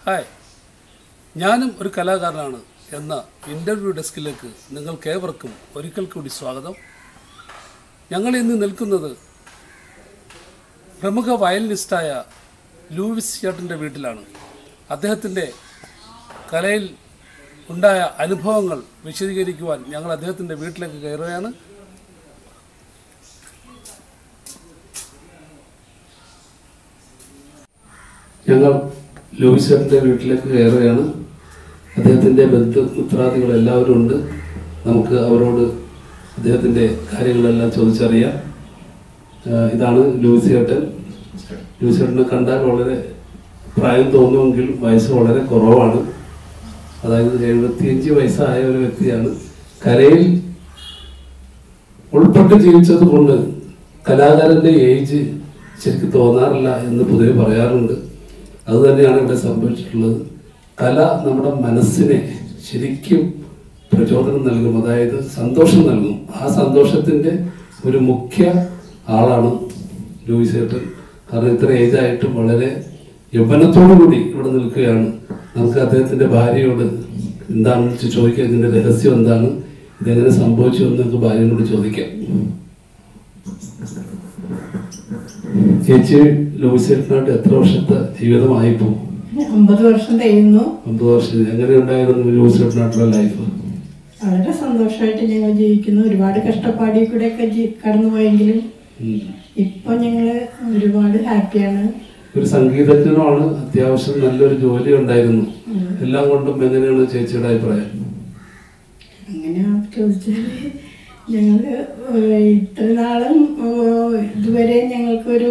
Hi ഞാനും ഒരു കലാകാരനാണ് എന്ന ഇൻ്റർവ്യൂ ഡെസ്കിലേക്ക് നിങ്ങൾക്കേവർക്കും ഒരിക്കൽ കൂടി സ്വാഗതം ഞങ്ങൾ ഇന്ന് നിൽക്കുന്നത് പ്രമുഖ വയലിനിസ്റ്റായ ലൂവിസ് ചേട്ടൻ്റെ വീട്ടിലാണ് അദ്ദേഹത്തിൻ്റെ കലയിൽ ഉണ്ടായ അനുഭവങ്ങൾ വിശദീകരിക്കുവാൻ ഞങ്ങൾ അദ്ദേഹത്തിൻ്റെ വീട്ടിലേക്ക് കയറുകയാണ് ഞങ്ങൾ ലൂയിസേട്ടൻ്റെ വീട്ടിലേക്ക് കയറുകയാണ് അദ്ദേഹത്തിൻ്റെ ബന്ധു മിത്രാദികൾ എല്ലാവരും ഉണ്ട് നമുക്ക് അവരോട് അദ്ദേഹത്തിൻ്റെ കാര്യങ്ങളെല്ലാം ചോദിച്ചറിയാം ആ, ഇതാണ് ലൂയിസേട്ടൻ ലൂയിസേട്ടനെ കണ്ടാൽ വളരെ പ്രായം തോന്നുമെങ്കിൽ വയസ്സ് വളരെ കുറവാണ് അതായത് എഴുപത്തിയഞ്ച് വയസ്സായ ഒരു വ്യക്തിയാണ് കലയിൽ ഉൾപ്പെട്ട് ജീവിച്ചത് കൊണ്ട് കലാകാരന്റെ ഏജ് ശരിക്കും തോന്നാറില്ല എന്ന് പൊതുവെ പറയാറുണ്ട് അത് തന്നെയാണ് ഇവിടെ സംഭവിച്ചിട്ടുള്ളത് കല നമ്മുടെ മനസ്സിനെ ശരിക്കും പ്രചോദനം നൽകും അതായത് സന്തോഷം നൽകും ആ സന്തോഷത്തിന്റെ ഒരു മുഖ്യ ആളാണ് ലൂയിസ് ഏട്ടൻ കാരണം ഇത്ര ഏജ് ആയിട്ടും വളരെ യൗവനത്തോടു കൂടി ഇവിടെ നിൽക്കുകയാണ് നമുക്ക് അദ്ദേഹത്തിന്റെ ഭാര്യയോട് എന്താണെന്ന് വെച്ച് ചോദിക്കാം ഇതിന്റെ രഹസ്യം എന്താണ് ഇതെങ്ങനെ സംഭവിച്ചു എന്ന് നമുക്ക് ഭാര്യയോട് ചോദിക്കാം ചേച്ചി ലൂയിസേട്ടനായിട്ട് എത്ര വർഷത്തെ ജീവിതമായിപ്പോ അമ്പത് വർഷം കഴിയുന്നു അമ്പത് വർഷം എങ്ങനെ ഉണ്ടായിരുന്നു ലൂയിസേട്ടനായിട്ടുള്ള ലൈഫ് വളരെ സന്തോഷമായിട്ട് ഞങ്ങൾ ജീവിക്കുന്നു ഒരുപാട് കഷ്ടപ്പാടിൽ കൂടെയൊക്കെ ജീ- കടന്നുപോയെങ്കിലും ഇപ്പൊ ഞങ്ങള് ഒരുപാട് ഹാപ്പിയാണ് ഒരു സംഗീതജ്ഞനുമാണ് അത്യാവശ്യം നല്ലൊരു ജോലി ഉണ്ടായിരുന്നു എല്ലാം കൊണ്ടും എങ്ങനെയാണ് ചേച്ചിയുടെ അഭിപ്രായം അങ്ങനെ ചോദിച്ചാല് ഞങ്ങള് ഏഹ് ഇത്ര നാളും ഏഹ് ഇതുവരെ ഞങ്ങൾക്കൊരു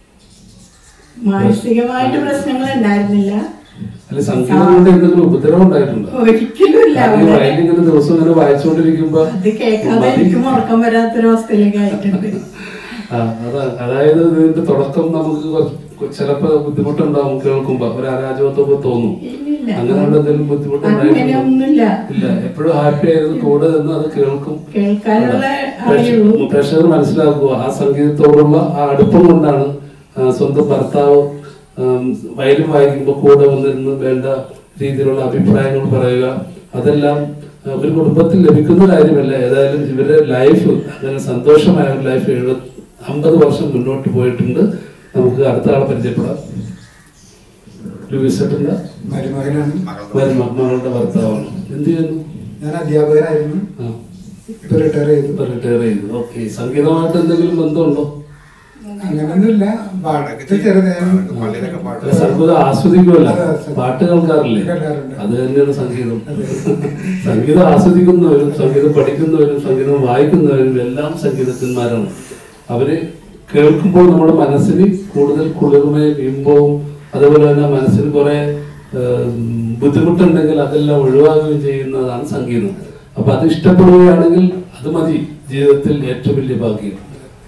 മാനസികമായിട്ട് പ്രശ്നങ്ങൾ ഉണ്ടായിരുന്നില്ല അല്ല സംഗീതം കൊണ്ട് എന്തെങ്കിലും ഉപദ്രവം ഉണ്ടായിട്ടുണ്ടോ ഒരിക്കലും ഇല്ല കാരണം ഈ വയലിൻ ഇങ്ങനെ ദിവസം ഇങ്ങനെ വായിച്ചുകൊണ്ടിരിക്കുമ്പോ അത് കേൾക്കാതെ എനിക്കും ഉറക്കം വരാത്തൊരവസ്ഥയിലേക്ക് ആയിട്ടുണ്ട് ആ, അതാ അതായത് ഇതിന്റെ തുടക്കം നമുക്ക് കുറച്ച് ചിലപ്പോ ബുദ്ധിമുട്ടുണ്ടാവും കേൾക്കുമ്പോ ഒരു അരാജകത്വമൊക്കെ തോന്നും ഇല്ലില്ല. അങ്ങനെയുള്ള എന്തെങ്കിലും ബുദ്ധിമുട്ടുണ്ടായിട്ടുണ്ടോ അങ്ങനെയൊന്നുമില്ല ഇല്ല എപ്പോഴും ഹാപ്പി ആയിരുന്നു കൂടെ നിന്ന് അത് കേൾക്കും കേൾക്കാനുള്ള അറിയുള്ളൂ പ്രേക്ഷ- പ്രേക്ഷകർ മനസ്സിലാക്കുക ആ സംഗീതത്തോടുള്ള ആ അടുപ്പം കൊണ്ടാണ് ആ, സ്വന്തം ഭർത്താവ് ആം, വയലിൻ വായിക്കുമ്പോൾ കൂടെ വന്നിരുന്ന് വേണ്ട രീതിയിലുള്ള അഭിപ്രായങ്ങൾ പറയുക അതെല്ലാം ആ, ഒരു കുടുംബത്തിൽ ലഭിക്കുന്ന കാര്യമല്ല ഏതായാലും ഇവരുടെ ലൈഫ് അങ്ങനെ സന്തോഷമായ ഒരു ലൈഫ് എഴുപത് അമ്പത് വർഷം മുന്നോട്ട് പോയിട്ടുണ്ട് നമുക്ക് അടുത്ത ആളെ പരിചയപ്പെടാം ലൂയിസട്ടിന്റെ മരുമകനാണ് മകളുടെ ഭർത്താവാണ് എന്ത് ചെയ്യുന്നു ഞാൻ അധ്യാപകനായിരുന്നു ആ ഇപ്പൊ റിട്ടയർ ചെയ്തു ഇപ്പൊ റിട്ടയർ ചെയ്തു ഓക്കെ സംഗീതമായിട്ട് എന്തെങ്കിലും ബന്ധമുണ്ടോ അങ്ങനൊന്നുമില്ല പാട്ട് ചെറുതേനും പള്ളിയിലൊക്കെ പാട്ട് അല്ല, സംഗീതം ആസ്വദിക്കുമല്ലോ അതെ, അതെ. പാട്ട് കേൾക്കാറില്ലേ കേൾക്കാറുണ്ട്. അത് തന്നെയാണ് സംഗീതം സംഗീതം ആസ്വദിക്കുന്നവരും സംഗീതം പഠിക്കുന്നവരും സംഗീതം വായിക്കുന്നവരും എല്ലാം സംഗീതജ്ഞന്മാരാണ് അവര് കേൾക്കുമ്പോൾ നമ്മുടെ മനസ്സിന് കൂടുതൽ കുളിർമയും ഇമ്പവും അതേപോലെ തന്നെ മനസ്സിന് കുറെ ഏഹ്, ബുദ്ധിമുട്ടുണ്ടെങ്കിൽ അതെല്ലാം ഒഴിവാക്കുകയും ചെയ്യുന്നതാണ് സംഗീതം അപ്പൊ അത് ഇഷ്ടപ്പെടുകയാണെങ്കിൽ അത് മതി ജീവിതത്തിൽ ഏറ്റവും വലിയ ഭാഗ്യം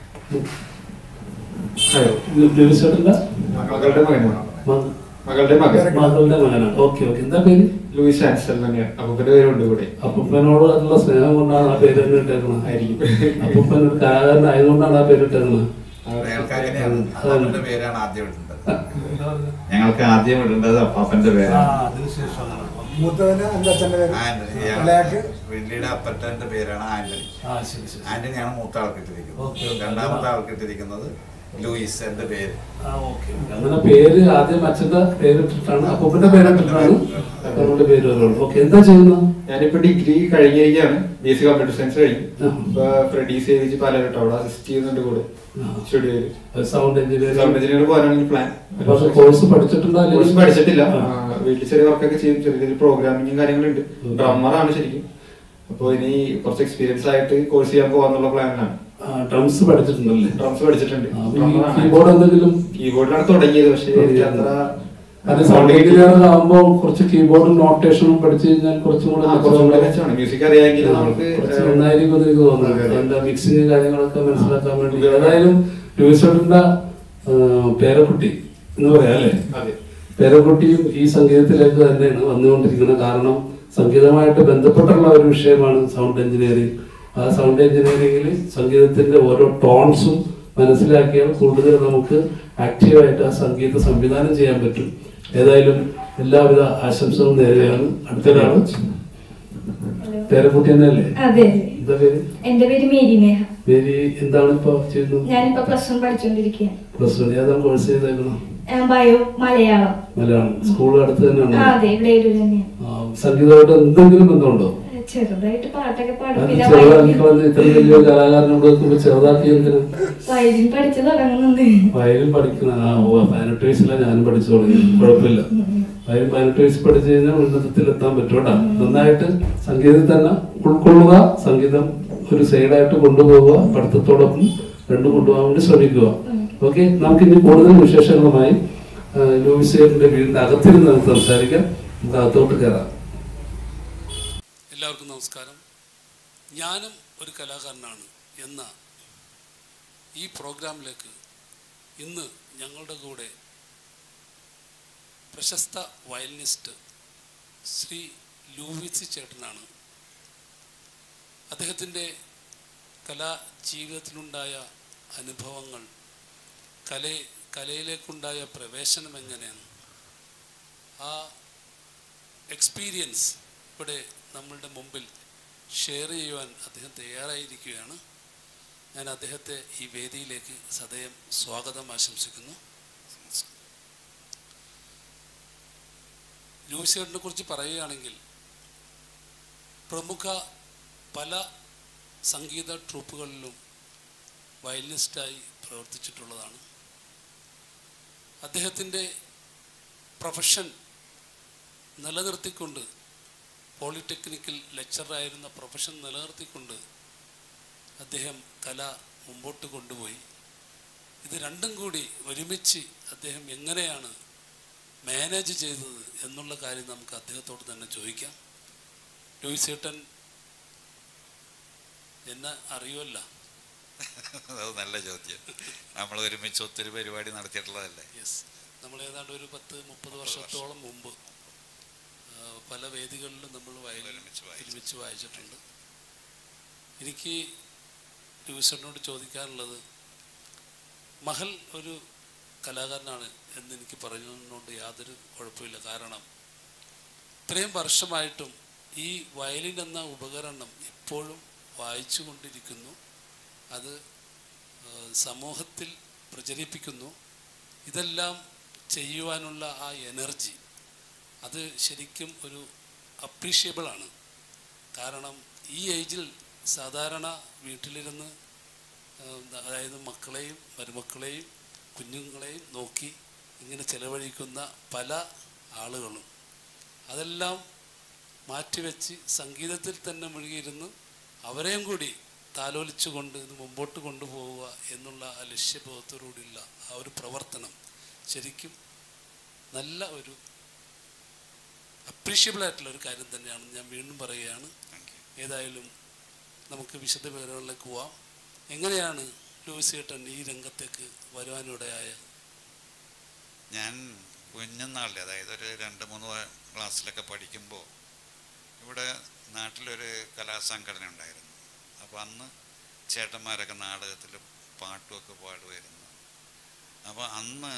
ലഭിച്ചിട്ടില്ല മകളുടെ മകനാണ് മ- മകളുടെ മകൻ മകളുടെ മകനാണ് ഓക്കെ ഓക്കെ എന്താ പേര് ലൂയിസ് ആൻസൽ തന്നെയാണ് അപ്പൂപ്പന്റെ പേരുണ്ട് കൂടെ അപ്പൂപ്പനോട് ഉള്ള സ്നേഹം കൊണ്ടാണ് ആ പേര് തന്നെ ഇട്ടേക്കുന്നത് ആയിരിക്കും അപ്പൂപ്പൻ ഒരു കലാകാരനായതുകൊണ്ടാണ് ആ പേര് ഇട്ടേക്കുന്നത് ഞങ്ങൾക്ക് അങ്ങനെയാണ് അപ്പാപ്പന്റെ പേരാണ് ആദ്യം ഇടേണ്ടത് ഞങ്ങൾക്ക് ആദ്യം ഇടേണ്ടത് അപ്പാപ്പന്റെ പേരാണ് അതിനുശേഷമാണ് മൂത്തവന് എന്റെ അച്ഛന്റെ പേര് ആന്റണി ഇളയാക്ക് വെള്ളിയുടെ അപ്പറ്റന്റെ പേരാണ് ആന്റണി ആ ശരി ശരി ആന്റണിയാണ് മൂത്ത ആൾക്ക് ഓക്കേ, ഇട്ടിരിക്കുന്നത് ഓക്കേ. രണ്ടാമത്തെ ആൾക്ക് ഇട്ടിരിക്കുന്നത് ലൂയിസ് എന്റെ പേര് ആ ഓക്കെ അങ്ങനെ പേര് ആദ്യം അച്ഛന്റെ പേരിട്ടിട്ടാണ് അപ്പൂപ്പന്റെ പേരിട്ടിട്ടാണ് നമ്മളുടെ പേര് വരുള്ളൂ ഓക്കെ എന്താ ചെയ്യുന്നത് ഞാനിപ്പോ ഡിഗ്രി കഴിഞ്ഞിരിക്കുകയാണ് B S C computer science കഴിഞ്ഞു ആ. ഇപ്പൊ ഫ്രെഡി സേവിച്ച് പാലായിട്ട് അവിടെ അസിസ്റ്റ് ചെയ്യുന്നുണ്ട് കൂടെ ആ. സ്റ്റുഡിയോയില് സൗണ്ട് സൗണ്ട് എഞ്ചിനീയറിംഗ് എഞ്ചിനീയർ പോകാനാണ് പ്ലാൻ കോഴ്സ് പഠിച്ചിട്ടുണ്ടോ അല്ലെങ്കിൽ- കോഴ്സ് പഠിച്ചിട്ടില്ല ആ. ആ, വീട്ടിൽ ചെറിയ വർക്കൊക്കെ ചെയ്യും ചെറിയ ചെറിയ പ്രോഗ്രാമിങ്ങും കാര്യങ്ങളുണ്ട് ഉം. ഡ്രമ്മറാണ് ശരിക്കും അപ്പൊ ഇനി കുറച്ച് എക്സ്പീരിയൻസ് ആയിട്ട് കോഴ്സ് ചെയ്യാൻ പോകാന്നുള്ള പ്ലാനിലാണ് ഡ്രംസ് പഠിച്ചിട്ടുണ്ടല്ലേ ഡ്രംസ് പഠിച്ചിട്ടുണ്ട് കീബോർഡ് എന്തെങ്കിലും കീബോർഡിലാണ് തുടങ്ങിയത് പക്ഷേ എനിക്ക് അത്ര അത് സൗണ്ട് എഞ്ചിനീയർ ആകുമ്പോൾ കുറച്ച് കീബോർഡും നോട്ടേഷനും പഠിച്ചു കഴിഞ്ഞാൽ കുറച്ചും കൂടെ ആ, കുറച്ചും കൂടെ മെച്ചമാണ് മ്യൂസിക് അറിയാമെങ്കിൽ നമുക്ക് കുറച്ച് നന്നായിരിക്കും എന്ന് എനിക്ക് തോന്നുന്നത് അതെ, അതെ. അതിന്റെ മിക്സിങ് കാര്യങ്ങളൊക്കെ മനസ്സിലാക്കാൻ വേണ്ടി ഏതായാലും ലൂയിസോട്ടിന്റെ പേരക്കുട്ടി എന്ന് പറയാം അല്ലേ അതെ പേരക്കുട്ടിയും ഈ സംഗീതത്തിലേക്ക് തന്നെയാണ് വന്നുകൊണ്ടിരിക്കുന്നത് കാരണം സംഗീതമായിട്ട് ബന്ധപ്പെട്ടുള്ള ഒരു വിഷയമാണ് സൗണ്ട് എഞ്ചിനീയറിംഗ് ആ സൗണ്ട് എഞ്ചിനീയറിംഗിൽ സംഗീതത്തിന്റെ ഓരോ ടോൺസും മനസ്സിലാക്കിയാൽ കൂടുതൽ നമുക്ക് ആക്റ്റീവായിട്ട് ആ സംഗീത സംവിധാനം ചെയ്യാൻ പറ്റും ഏതായാലും എല്ലാവിധ ആശംസകളും നേരുകയാണ് അടുത്തൊരാള് പേരക്കുട്ടി തന്നെയല്ലേ അതെ എന്താ പേര് എന്റെ പേര് മേരി നേഹ പേര് എന്താണ് ഇപ്പൊ ചെയ്യുന്നത് ഞാനിപ്പോ പ്ലസ് വൺ പഠിച്ചുകൊണ്ടിരിക്കുകയാണ് പ്ലസ് വൺ ഏതാണ് കോഴ്സ് ചെയ്തേക്കണം ഞാൻ ബയോ മലയാളം മലയാളം സ്കൂൾ അടുത്ത് ആ തന്നെയാണോ അതെ ഇവിടെ ഒരു തന്നെയാണ് ആ, സംഗീതമായിട്ട് എന്തെങ്കിലും ബന്ധമുണ്ടോ ചെറുതായിട്ട് പാട്ടൊക്കെ പാടും അത് പിന്നെ ചെറുതാക്കി വയലിൻ കളഞ്ഞ് ഇത്ര വലിയ കലാകാരനോട് വെക്കുമ്പോ ചെറുതാക്കി എന്തിനാ വയലിൻ പഠിച്ചു തുടങ്ങുന്നുണ്ട് വയലിൻ പഠിക്കുന്ന ആ ഓ പതിനെട്ട് വയസ്സിലാണ് ഞാനും പഠിച്ചു തുടങ്ങി കുഴപ്പമില്ല വയലിൻ പതിനെട്ട് വയസ്സ് പഠിച്ചു കഴിഞ്ഞാൽ ഉന്നതത്തിൽ എത്താൻ പറ്റും കേട്ടോ നന്നായിട്ട് സംഗീതം തന്നെ ഉൾക്കൊള്ളുക സംഗീതം ഒരു സൈഡായിട്ട് കൊണ്ടുപോവുക പഠിത്തത്തോടൊപ്പം രണ്ടും കൊണ്ടുപോകാൻ വേണ്ടി ശ്രമിക്കുക ഓക്കെ നമുക്ക് ഇനി കൂടുതൽ വിശേഷങ്ങളുമായി ആ, ലൂയിസേറിന്റെ വീടിന്റെ അകത്തിരുന്ന് നമുക്ക് സംസാരിക്കാം നമുക്ക് അകത്തോട്ട് കയറാം എല്ലാവർക്കും നമസ്കാരം ഞാനും ഒരു കലാകാരനാണ് എന്ന ഈ പ്രോഗ്രാമിലേക്ക് ഇന്ന് ഞങ്ങളുടെ കൂടെ പ്രശസ്ത വയലിനിസ്റ്റ് ശ്രീ ലൂവിസി ചേട്ടനാണ് അദ്ദേഹത്തിൻ്റെ കലാ ജീവിതത്തിലുണ്ടായ അനുഭവങ്ങൾ കല കലയിലേക്കുണ്ടായ പ്രവേശനം എങ്ങനെയാണ് ആ എക്സ്പീരിയൻസ് ഇവിടെ നമ്മളുടെ മുമ്പിൽ ഷെയർ ചെയ്യുവാൻ അദ്ദേഹം തയ്യാറായിരിക്കുകയാണ് ഞാൻ അദ്ദേഹത്തെ ഈ വേദിയിലേക്ക് സദയം സ്വാഗതം ആശംസിക്കുന്നു ലൂസിയേട്ടിനെ കുറിച്ച് പറയുകയാണെങ്കിൽ പ്രമുഖ പല സംഗീത ട്രൂപ്പുകളിലും വയലിനിസ്റ്റായി പ്രവർത്തിച്ചിട്ടുള്ളതാണ് അദ്ദേഹത്തിൻ്റെ പ്രൊഫഷൻ നിലനിർത്തിക്കൊണ്ട് പോളിടെക്നിക്കൽ ലെക്ചറായിരുന്ന പ്രൊഫഷൻ നിലനിർത്തിക്കൊണ്ട് അദ്ദേഹം കല മുമ്പോട്ട് കൊണ്ടുപോയി ഇത് രണ്ടും കൂടി ഒരുമിച്ച് അദ്ദേഹം എങ്ങനെയാണ് മാനേജ് ചെയ്തത് എന്നുള്ള കാര്യം നമുക്ക് അദ്ദേഹത്തോട് തന്നെ ചോദിക്കാം ലൂയിസേട്ടൻ എന്നെ അറിയുമല്ല അത് നല്ല ചോദ്യം നമ്മൾ ഒരുമിച്ച് ഒത്തിരി പരിപാടി നടത്തിയിട്ടുള്ളതല്ലേ യെസ് നമ്മൾ ഏതാണ്ട് ഒരു പത്ത് മുപ്പത് വർഷത്തോളം മുമ്പ് ആ, പല വേദികളിലും നമ്മൾ വയലിൻ ഒരുമിച്ച് വായിച്ചു. ഒരുമിച്ച് വായിച്ചിട്ടുണ്ട് എനിക്ക് ലൂസറിനോട് ചോദിക്കാനുള്ളത് മഹൽ ഒരു കലാകാരനാണ് എന്ന് എനിക്ക് പറയുന്നതുകൊണ്ട് യാതൊരു കുഴപ്പമില്ല കാരണം ഇത്രയും വർഷമായിട്ടും ഈ വയലിൻ എന്ന ഉപകരണം ഇപ്പോഴും വായിച്ചു കൊണ്ടിരിക്കുന്നു അത് ആ, സമൂഹത്തിൽ പ്രചരിപ്പിക്കുന്നു ഇതെല്ലാം ചെയ്യുവാനുള്ള ആ എനർജി അത് ശരിക്കും ഒരു അപ്രീഷിയബിൾ ആണ് കാരണം ഈ ഏജിൽ സാധാരണ വീട്ടിലിരുന്ന് ആ, അതായത് മക്കളെയും മരുമക്കളെയും കുഞ്ഞുങ്ങളെയും നോക്കി ഇങ്ങനെ ചെലവഴിക്കുന്ന പല ആളുകളും അതെല്ലാം മാറ്റിവെച്ച് സംഗീതത്തിൽ തന്നെ മുഴുകിയിരുന്ന് അവരെയും കൂടി താലോലിച്ചുകൊണ്ട് ഇത് മുമ്പോട്ട് കൊണ്ടുപോവുക എന്നുള്ള ആ ലക്ഷ്യബോധത്തോടുകൂടിയുള്ള ആ ഒരു പ്രവർത്തനം ശരിക്കും നല്ല ഒരു അപ്രീഷ്യബിൾ ആയിട്ടുള്ള ഒരു കാര്യം തന്നെയാണെന്ന് ഞാൻ വീണ്ടും പറയുകയാണ് ഏതായാലും നമുക്ക് വിശദ വിവരങ്ങളിലേക്ക് പോവാം എങ്ങനെയാണ് ലൂയിസ് ചേട്ടൻ ഈ രംഗത്തേക്ക് വരുവാനിടയായ ഞാൻ കുഞ്ഞുനാളിൽ അതായത് ഒരു രണ്ട് മൂന്ന് വ- ക്ലാസ്സിലൊക്കെ പഠിക്കുമ്പോൾ ഇവിടെ നാട്ടിലൊരു കലാസംഘടന ഉണ്ടായിരുന്നു അപ്പോൾ അന്ന് ചേട്ടന്മാരൊക്കെ നാടകത്തിൽ പാട്ടുമൊക്കെ പാടുമായിരുന്നു അപ്പോൾ അന്ന്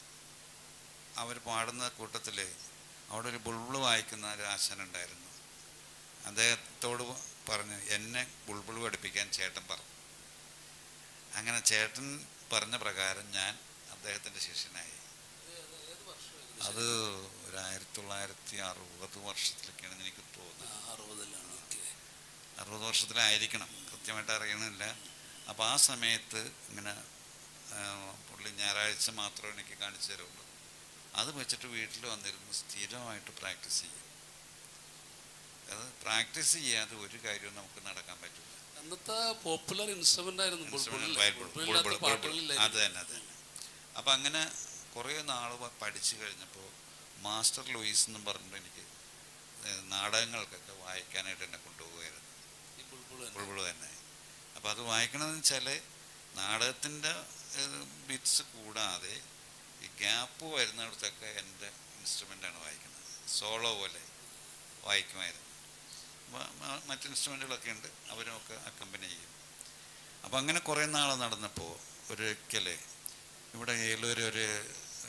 അവർ പാടുന്ന കൂട്ടത്തിൽ അവിടെ ഒരു ബുൾബിൾ വായിക്കുന്ന ഒരു ആശാനുണ്ടായിരുന്നു അദ്ദേഹത്തോട് പറഞ്ഞു എന്നെ ബുൾബിൾ പഠിപ്പിക്കാൻ ചേട്ടൻ പറഞ്ഞു അങ്ങനെ ചേട്ടൻ പറഞ്ഞ പ്രകാരം ഞാൻ അദ്ദേഹത്തിൻ്റെ ശിഷ്യനായി അത് ഒരു ആയിരത്തി തൊള്ളായിരത്തി അറുപത് വർഷത്തിലൊക്കെയാണെന്ന് എനിക്ക് തോന്നുന്നത് അറുപതിലാണ് ഓക്കെ അറുപത് വർഷത്തിലായിരിക്കണം കൃത്യമായിട്ട് അറിയണില്ല അപ്പോൾ ആ സമയത്ത് ഇങ്ങനെ ആ, പുള്ളി ഞായറാഴ്ച മാത്രമേ എനിക്ക് കാണിച്ചു തരുള്ളൂ അത് വെച്ചിട്ട് വീട്ടിൽ വന്നിരുന്ന് സ്ഥിരമായിട്ട് പ്രാക്ടീസ് ചെയ്യും അത് പ്രാക്ടീസ് ചെയ്യാതെ ഒരു കാര്യവും നമുക്ക് നടക്കാൻ പറ്റില്ല അന്നത്തെ പോപ്പുലർ ഇൻസ്ട്രുമെന്റ് ആയിരുന്നു Instrument ബുൾബുൾ വയൽ- ബുൾബുൾ ബുൾബുൾ, ഇല്ലാത്ത ബുൾബുൾ. പാട്ടുകളില്ലായിരുന്നു. അത് തന്നെ അത് തന്നെ അപ്പം അങ്ങനെ കുറേ നാൾ പഠിച്ചു കഴിഞ്ഞപ്പോൾ മാസ്റ്റർ ലൂയിസ് എന്നും പറഞ്ഞിട്ട് എനിക്ക് ഏഹ് നാടകങ്ങൾക്കൊക്കെ വായിക്കാനായിട്ട് എന്നെ കൊണ്ടുപോകുമായിരുന്നു ഈ ബുൾബുൾ തന്നെ. ബുൾബുൾ തന്നെ അപ്പോൾ അത് വായിക്കണമെന്ന് വെച്ചാൽ നാടകത്തിൻ്റെ ബിറ്റ്സ് കൂടാതെ ഈ ഗ്യാപ്പ് വരുന്നിടത്തൊക്കെ എൻ്റെ ഇൻസ്ട്രുമെൻ്റാണ് വായിക്കുന്നത് സോളോ പോലെ വായിക്കുമായിരുന്നു മ- മ- മറ്റ് ഇൻസ്ട്രുമെൻറ്റുകളൊക്കെ ഉണ്ട് അവരുമൊക്കെ അക്കമ്പനി ചെയ്യും അപ്പം അങ്ങനെ കുറേ നാൾ നടന്നപ്പോൾ ഒരിക്കൽ ഇവിടെ ഏലൂർ ഒരു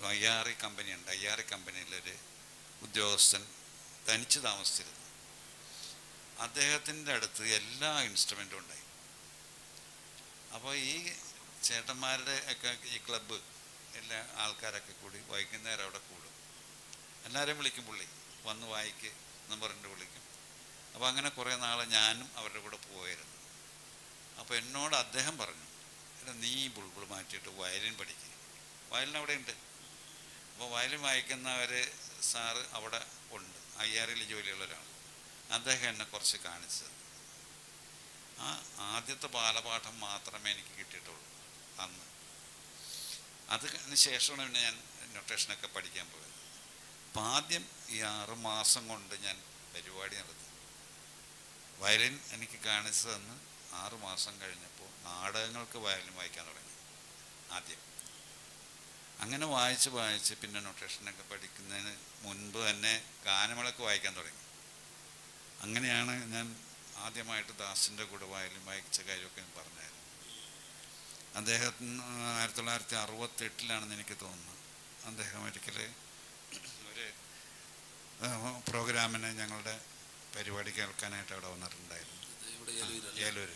ഐ ആർ ഇ കമ്പനിയുണ്ട് ഐ ആർ ഇ കമ്പനിയിലൊരു ഉദ്യോഗസ്ഥൻ തനിച്ച് താമസിച്ചിരുന്നു അദ്ദേഹത്തിൻ്റെ അടുത്ത് എല്ലാ ഇൻസ്ട്രുമെൻറ്റും ഉണ്ടായി അപ്പോൾ ഈ ചേട്ടന്മാരുടെ ഒക്കെ ഈ ക്ലബ്ബ് എല്ലാ ആൾക്കാരൊക്കെ കൂടി വൈകുന്നേരം അവിടെ കൂടും എല്ലാവരെയും വിളിക്കും പുള്ളി വന്ന് വായിക്ക് എന്നും പറഞ്ഞിട്ട് വിളിക്കും അപ്പോൾ അങ്ങനെ കുറേ നാൾ ഞാനും അവരുടെ കൂടെ പോയിരുന്നു അപ്പോൾ എന്നോട് അദ്ദേഹം പറഞ്ഞു എടാ നീ ഈ ബുൾബുൾ മാറ്റിയിട്ട് വയലിൻ പഠിക്കുക വയലിൻ അവിടെ ഉണ്ട് അപ്പോൾ വയലിൻ വായിക്കുന്നവർ സാറ് അവിടെ ഉണ്ട് ഐ ആറിൽ ജോലിയുള്ള ഒരാൾ അദ്ദേഹം എന്നെ കുറച്ച് കാണിച്ചത് ആ ആദ്യത്തെ ബാലപാഠം മാത്രമേ എനിക്ക് കിട്ടിയിട്ടുള്ളൂ അന്ന് അതിന് ശേഷമാണ് പിന്നെ ഞാൻ നൊട്ടേഷനൊക്കെ പഠിക്കാൻ പോയത് അപ്പം ആദ്യം ഈ ആറ് മാസം കൊണ്ട് ഞാൻ പരിപാടി നടത്തി വയലിൻ എനിക്ക് കാണിച്ചു തന്ന് ആറ് മാസം കഴിഞ്ഞപ്പോൾ നാടകങ്ങൾക്ക് വയലിൻ വായിക്കാൻ തുടങ്ങി ആദ്യം അങ്ങനെ വായിച്ച് വായിച്ച് പിന്നെ നൊട്ടേഷനൊക്കെ പഠിക്കുന്നതിന് മുൻപ് തന്നെ ഗാനമേളക്ക് വായിക്കാൻ തുടങ്ങി അങ്ങനെയാണ് ഞാൻ ആദ്യമായിട്ട് ദാസിൻ്റെ കൂടെ വയലിൻ വായിച്ച കാര്യമൊക്കെ ഞാൻ പറഞ്ഞായിരുന്നു അദ്ദേഹത്തിന് ആയിരത്തി തൊള്ളായിരത്തി അറുപത്തെട്ടിലാണെന്ന് എനിക്ക് തോന്നുന്നു അദ്ദേഹം ഒരിക്കൽ ഒരു പ്രോഗ്രാമിന് ഞങ്ങളുടെ പരിപാടി കേൾക്കാനായിട്ട് അവിടെ വന്നിട്ടുണ്ടായിരുന്നു ഇവിടെ ഏലൂരല്ലേ? ഏലൂര്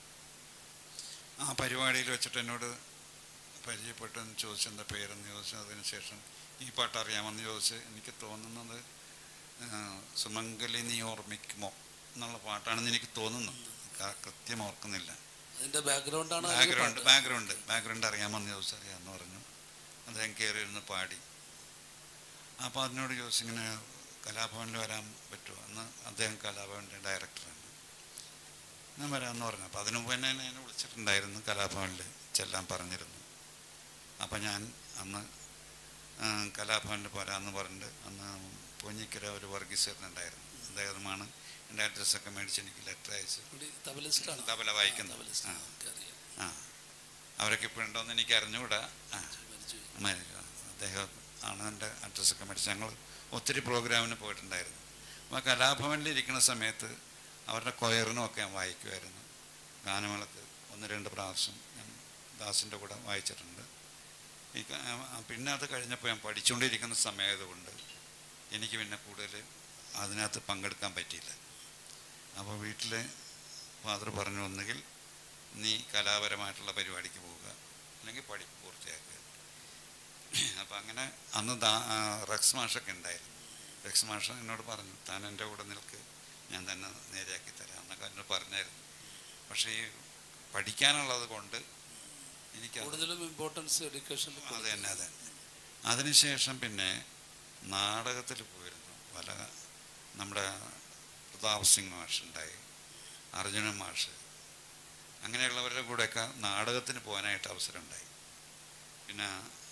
ആ പരിപാടിയിൽ വെച്ചിട്ട് എന്നോട് പരിചയപ്പെട്ടെന്ന് ചോദിച്ചു എന്താ പേരെന്ന് ചോദിച്ചു അതിന് ശേഷം ഈ പാട്ട് അറിയാമെന്ന് ചോദിച്ച് എനിക്ക് തോന്നുന്നത് ആ, സുമംഗലി നീ ഓർമ്മിക്കുമോ എന്നുള്ള പാട്ടാണെന്ന് എനിക്ക് തോന്നുന്നു ക- കൃത്യം ഓർക്കുന്നില്ല അതിന്റെ ബാക്ക്ഗ്രൗണ്ടാണ് ബാക്ക്ഗ്രൗണ്ട് ബാക്ക്ഗ്രൗണ്ട് ബാക്ക്ഗ്രൗണ്ട് അറിയാമെന്ന് ചോദിച്ചു അറിയാമെന്ന് പറഞ്ഞു അദ്ദേഹം കയറി ഇരുന്ന് പാടി അപ്പോൾ അതിനോട് ചോദിച്ചു ഇങ്ങനെ കലാഭവനിൽ വരാൻ പറ്റുമോ എന്ന് അദ്ദേഹം കലാഭവൻ്റെ ഡയറക്ടറാണ് ഞാൻ വരാമെന്ന് പറഞ്ഞു അപ്പോൾ അതിനു മുമ്പ് തന്നെ എന്നെ എന്നെ വിളിച്ചിട്ടുണ്ടായിരുന്നു കലാഭവനിൽ ചെല്ലാൻ പറഞ്ഞിരുന്നു അപ്പം ഞാൻ അന്ന് ആ, കലാഭവനിൽ പോരാന്ന് പറഞ്ഞിട്ട് അന്ന് പൂഞ്ഞിക്കര ഒരു വർഗീസേട്ടനുണ്ടായിരുന്നു അദ്ദേഹമാണ് എൻ്റെ അഡ്രസ്സൊക്കെ മേടിച്ച് എനിക്ക് ലെറ്റർ അയച്ച് തബലിസ്റ്റാണ് തബല വായിക്കുന്നത്. തബലിസ്റ്റ് ആ. എനിക്കറിയാം. ആ അവരൊക്കെ ഇപ്പോൾ ഉണ്ടോയെന്ന് എനിക്ക് അറിഞ്ഞുകൂടാ ആ മരിച്ചുപോയി. മരി- അദ്ദേഹം ആണ് എൻ്റെ അഡ്രസ്സൊക്കെ മേടിച്ച് ഞങ്ങൾ ഒത്തിരി പ്രോഗ്രാമിന് പോയിട്ടുണ്ടായിരുന്നു അപ്പോൾ കലാഭവനിൽ ഇരിക്കുന്ന സമയത്ത് അവരുടെ കൊയറിനും ഒക്കെ ഞാൻ വായിക്കുമായിരുന്നു ഗാനമേളക്ക് ഒന്ന് രണ്ട് പ്രാവശ്യം ഞാൻ ദാസിൻ്റെ കൂടെ വായിച്ചിട്ടുണ്ട് ഈ ക- ആ, പിന്നെ അത് കഴിഞ്ഞപ്പോൾ ഞാൻ പഠിച്ചുകൊണ്ടിരിക്കുന്ന സമയമായതുകൊണ്ട് എനിക്ക് പിന്നെ കൂടുതൽ അതിനകത്ത് പങ്കെടുക്കാൻ പറ്റിയില്ല അപ്പോൾ വീട്ടിൽ ഫാദർ പറഞ്ഞു ഒന്നുകിൽ നീ കലാപരമായിട്ടുള്ള പരിപാടിക്ക് പോവുക അല്ലെങ്കിൽ പഠിപ്പ് പൂർത്തിയാക്കുക അപ്പം അങ്ങനെ അന്ന് ദാ ആ, റെക്സ് മാഷൊക്കെ ഉണ്ടായിരുന്നു റെക്സ് മാഷ് എന്നോട് പറഞ്ഞു താൻ എൻ്റെ കൂടെ നിൽക്ക് ഞാൻ തന്നെ നേരെയാക്കി തരാം എന്നൊക്കെ എന്നോട് പറഞ്ഞായിരുന്നു പക്ഷേ ഈ പഠിക്കാനുള്ളത് കൊണ്ട് എനിക്ക് കൂടുതലും ഇമ്പോർട്ടൻസ് എഡ്യൂക്കേഷൻ അത് തന്നെ അത് തന്നെ അതിനുശേഷം പിന്നെ നാടകത്തിൽ പോയിരുന്നു പല നമ്മുടെ പ്രതാപ് സിംഗ് മാഷ് ഉണ്ടായി അർജുനൻ മാഷ് അങ്ങനെയുള്ളവരുടെ കൂടെയൊക്കെ നാടകത്തിന് പോകാനായിട്ട് അവസരം ഉണ്ടായി പിന്നെ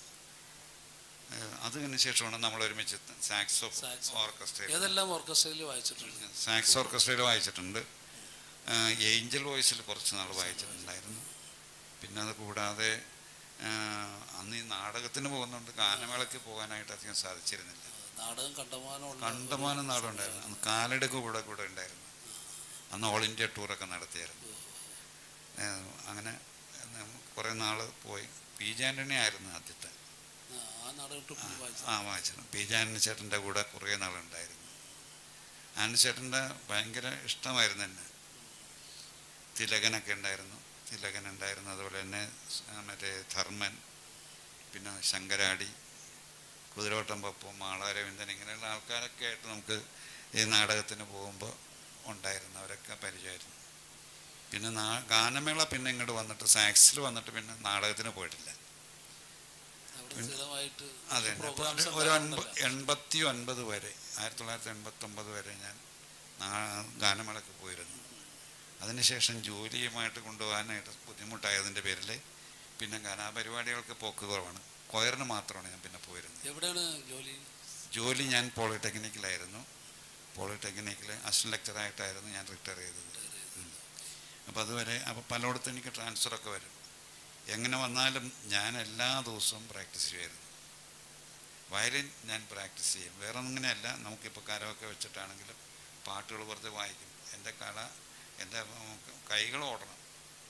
ഏഹ്, അതിന് ശേഷമാണ് നമ്മൾ ഒരുമിച്ച് സാക്സോ സാക്സോ. ഓർക്കസ്ട്രയിൽ ഏതെല്ലാം ഓർക്കസ്ട്രയിൽ വായിച്ചിട്ടുണ്ട് സാക്സ് ഓർക്കസ്ട്രയിൽ വായിച്ചിട്ടുണ്ട് ആഹ് ഏഞ്ചൽ വോയിസിൽ കുറച്ച് നാൾ വായിച്ചിട്ടുണ്ടായിരുന്നു പിന്നെ അത് കൂടാതെ ആഹ് അന്ന് ഈ നാടകത്തിന് പോകുന്നുണ്ട് ഗാനമേളയ്ക്ക് പോകാനായിട്ട് അധികം സാധിച്ചിരുന്നില്ല നാടകം കണ്ടമാനമുള്ള കണ്ടമാനം നാടുണ്ടായിരുന്നു അന്ന് കാലടുക്ക് കൂടെ കൂടെ ഉണ്ടായിരുന്നു അന്ന് ഓൾ ഇന്ത്യ ടൂറൊക്കെ നടത്തിയായിരുന്നു ആഹ് അങ്ങനെ കുറേ നാൾ പോയി പി ജെ ആൻ്റണി ആയിരുന്നു ആദ്യത്തെ ആ, ആ നാടകം ട്രിപ്പ് വായിച്ചു ആ വായിച്ചിരുന്നു പി ജെ ആൻ്റണി ചേട്ടൻ്റെ കൂടെ കുറേ നാളുണ്ടായിരുന്നു ആൻ്റണി ചേട്ടൻ്റെ ഭയങ്കര ഇഷ്ടമായിരുന്നു എന്നെ തിലകനൊക്കെ ഉണ്ടായിരുന്നു തിലകൻ ഉണ്ടായിരുന്നു അതുപോലെ തന്നെ സ്- ആ മറ്റേ ധർമ്മൻ പിന്നെ ശങ്കരാടി കുതിരോട്ടം പപ്പു മാളാരവിന്ദൻ ഇങ്ങനെയുള്ള ആൾക്കാരൊക്കെ ആയിട്ട് നമുക്ക് ഈ നാടകത്തിന് പോകുമ്പോൾ ഉണ്ടായിരുന്നു അവരൊക്കെ പരിചയമായിരുന്നു പിന്നെ നാ ഗാനമേള പിന്നെ ഇങ്ങോട്ട് വന്നിട്ട് സാക്സിൽ വന്നിട്ട് പിന്നെ നാടകത്തിന് പോയിട്ടില്ല അവിടെ സ്ഥിരമായിട്ട് അതെ അപ്പോൾ പ്രോഗ്രാംസ് ഒരു ഒൻപ ഉണ്ടാകുന്നുണ്ടല്ലോ. എൺപത്തി ഒൻപത് വരെ ആയിരത്തി തൊള്ളായിരത്തി എൺപത്തി ഒമ്പത് വരെ ഞാൻ നാ- ഗാനമേളക്ക് പോയിരുന്നു അതിനുശേഷം ജോലിയുമായിട്ട് കൊണ്ടുപോകാനായിട്ട് ബുദ്ധിമുട്ടായതിൻ്റെ പേരിൽ പിന്നെ കലാപരിപാടികൾക്ക് പോക്ക് കുറവാണ് കൊയറിന് മാത്രമാണ് ഞാൻ പിന്നെ പോയിരുന്നത് എവിടെയാണ് ജോലി ജോലി ഞാൻ പോളിടെക്നിക്കിലായിരുന്നു പോളിടെക്നിക്കിൽ അസിസ്റ്റന്റ് ലെക്ചറായിട്ടായിരുന്നു ഞാൻ റിട്ടയർ ചെയ്തത് അപ്പോൾ അതുവരെ അപ്പോൾ പലയിടത്തും എനിക്ക് ട്രാൻസ്ഫറൊക്കെ വരും എങ്ങനെ വന്നാലും ഞാൻ എല്ലാ ദിവസവും പ്രാക്ടീസ് ചെയ്യുമായിരുന്നു വയലിൻ ഞാൻ പ്രാക്ടീസ് ചെയ്യും വേറെ ഒന്നിങ്ങനെയല്ല നമുക്കിപ്പോൾ കരമൊക്കെ വെച്ചിട്ടാണെങ്കിലും പാട്ടുകൾ വെറുതെ വായിക്കും എൻ്റെ കല എൻ്റെ കൈകൾ ഓടണം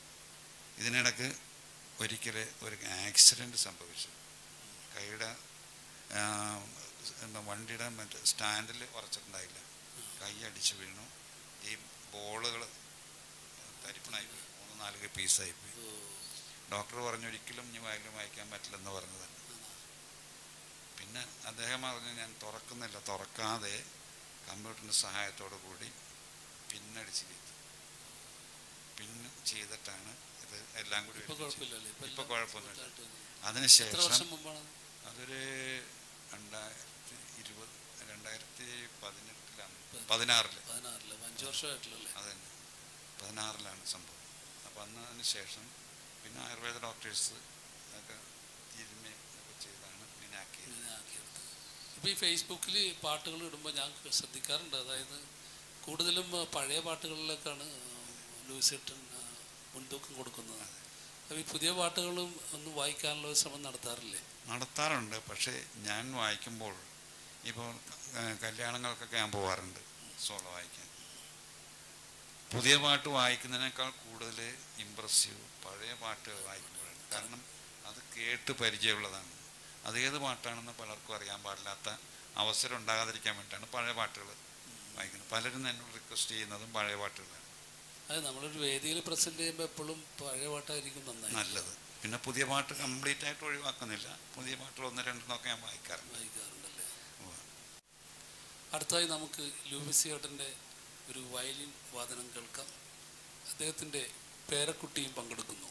ഇതിനിടക്ക് ഒരിക്കൽ ഒരു ആക്സിഡൻറ്റ് സംഭവിച്ചു കൈയുടെ ആ, എന്താ വണ്ടിയുടെ മറ്റേ സ്റ്റാൻഡിൽ ഉറച്ചിട്ടുണ്ടായില്ല കൈ അടിച്ച് വീണു ഈ ബോളുകൾ തരിപ്പണായി പോയി മൂന്ന് നാല് പീസായി പോയി ഡോക്ടർ പറഞ്ഞു ഒരിക്കലും ഇനി വയലിൽ വായിക്കാൻ പറ്റില്ലെന്ന് പറഞ്ഞതാണ് പിന്നെ അദ്ദേഹം പറഞ്ഞു ഞാൻ തുറക്കുന്നില്ല തുറക്കാതെ കമ്പ്യൂട്ടറിൻ്റെ സഹായത്തോടു കൂടി പിന്നടിച്ച് കയറ്റി പിന്ന് ചെയ്തിട്ടാണ് ഇത് എല്ലാം കൂടി ഇപ്പൊ ഒരുമിച്ച് കുഴപ്പമില്ലല്ലേ ഇപ്പൊ ഇപ്പൊ എല്ലാം കുഴപ്പമൊന്നുമില്ല എത്ര അതിനുശേഷം വർഷം മുമ്പാണ് അതൊരു രണ്ടായിരത്തി ഇരുപത് രണ്ടായിരത്തി പതിനെട്ടിലാണ് പതിനാറില് പതിനാറില് അഞ്ചു വർഷമായിട്ടില്ലല്ലേ അത് തന്നെ പതിനാറിലാണ് സംഭവം അപ്പം അന്ന് അതിന് ശേഷം പിന്നെ ആയുർവേദ ഡോക്ടേഴ്സ് ഒക്കെ തിരുമ്മി ഒക്കെ ചെയ്താണ് പിന്നെ ആക്കിയത് ഇങ്ങനെ ആക്കിയെടുത്തത് ഇപ്പൊ ഈ ഫേസ്ബുക്കിൽ പാട്ടുകൾ ഇടുമ്പോൾ ഞാൻ ശ്രദ്ധിക്കാറുണ്ട് അതായത് കൂടുതലും ആ, പഴയ പാട്ടുകളിലേക്കാണ് ലൂസിട്ടൻ മുൻതൂക്കം കൊടുക്കുന്നത് അപ്പോൾ ഈ പുതിയ പാട്ടുകളും ഒന്ന് വായിക്കാനുള്ള ഒരു ശ്രമം നടത്താറില്ലേ നടത്താറുണ്ട് പക്ഷേ ഞാൻ വായിക്കുമ്പോൾ ഇപ്പോൾ ഏഹ്, കല്യാണങ്ങൾക്കൊക്കെ ഞാൻ പോവാറുണ്ട് സോളോ വായിക്കാൻ പുതിയ പാട്ട് വായിക്കുന്നതിനേക്കാൾ കൂടുതൽ ഇമ്പ്രസീവ് പഴയ പാട്ട് വായിക്കുമ്പോഴാണ് കാരണം അത് കേട്ട് പരിചയമുള്ളതാണ് അതേത് പാട്ടാണെന്ന് പലർക്കും അറിയാൻ പാടില്ലാത്ത അവസരം ഉണ്ടാകാതിരിക്കാൻ വേണ്ടിയിട്ടാണ് പഴയ പാട്ടുകൾ വായിക്കുന്നത് പലരും എന്നോട് റിക്വസ്റ്റ് ചെയ്യുന്നതും പഴയ പാട്ടുകളാണ് അത് നമ്മളൊരു വേദിയിൽ പ്രസൻറ്റ് ചെയ്യുമ്പോൾ എപ്പോഴും പഴയ പാട്ടായിരിക്കും നന്നായി നല്ലത് പിന്നെ പുതിയ പാട്ട് കംപ്ലീറ്റ് ആയിട്ട് ഒഴിവാക്കുന്നില്ല പുതിയ പാട്ടുകൾ ഒന്ന് രണ്ടെണ്ണമൊക്കെ ഞാൻ വായിക്കാറുണ്ട് വായിക്കാറുണ്ടല്ലേ ഉവ്വ്. അടുത്തായി നമുക്ക് ലൂബിസി ഏട്ടൻ്റെ ഒരു വയലിൻ വാദനം കേൾക്കാം അദ്ദേഹത്തിൻ്റെ പേരക്കുട്ടിയും പങ്കെടുക്കുന്നു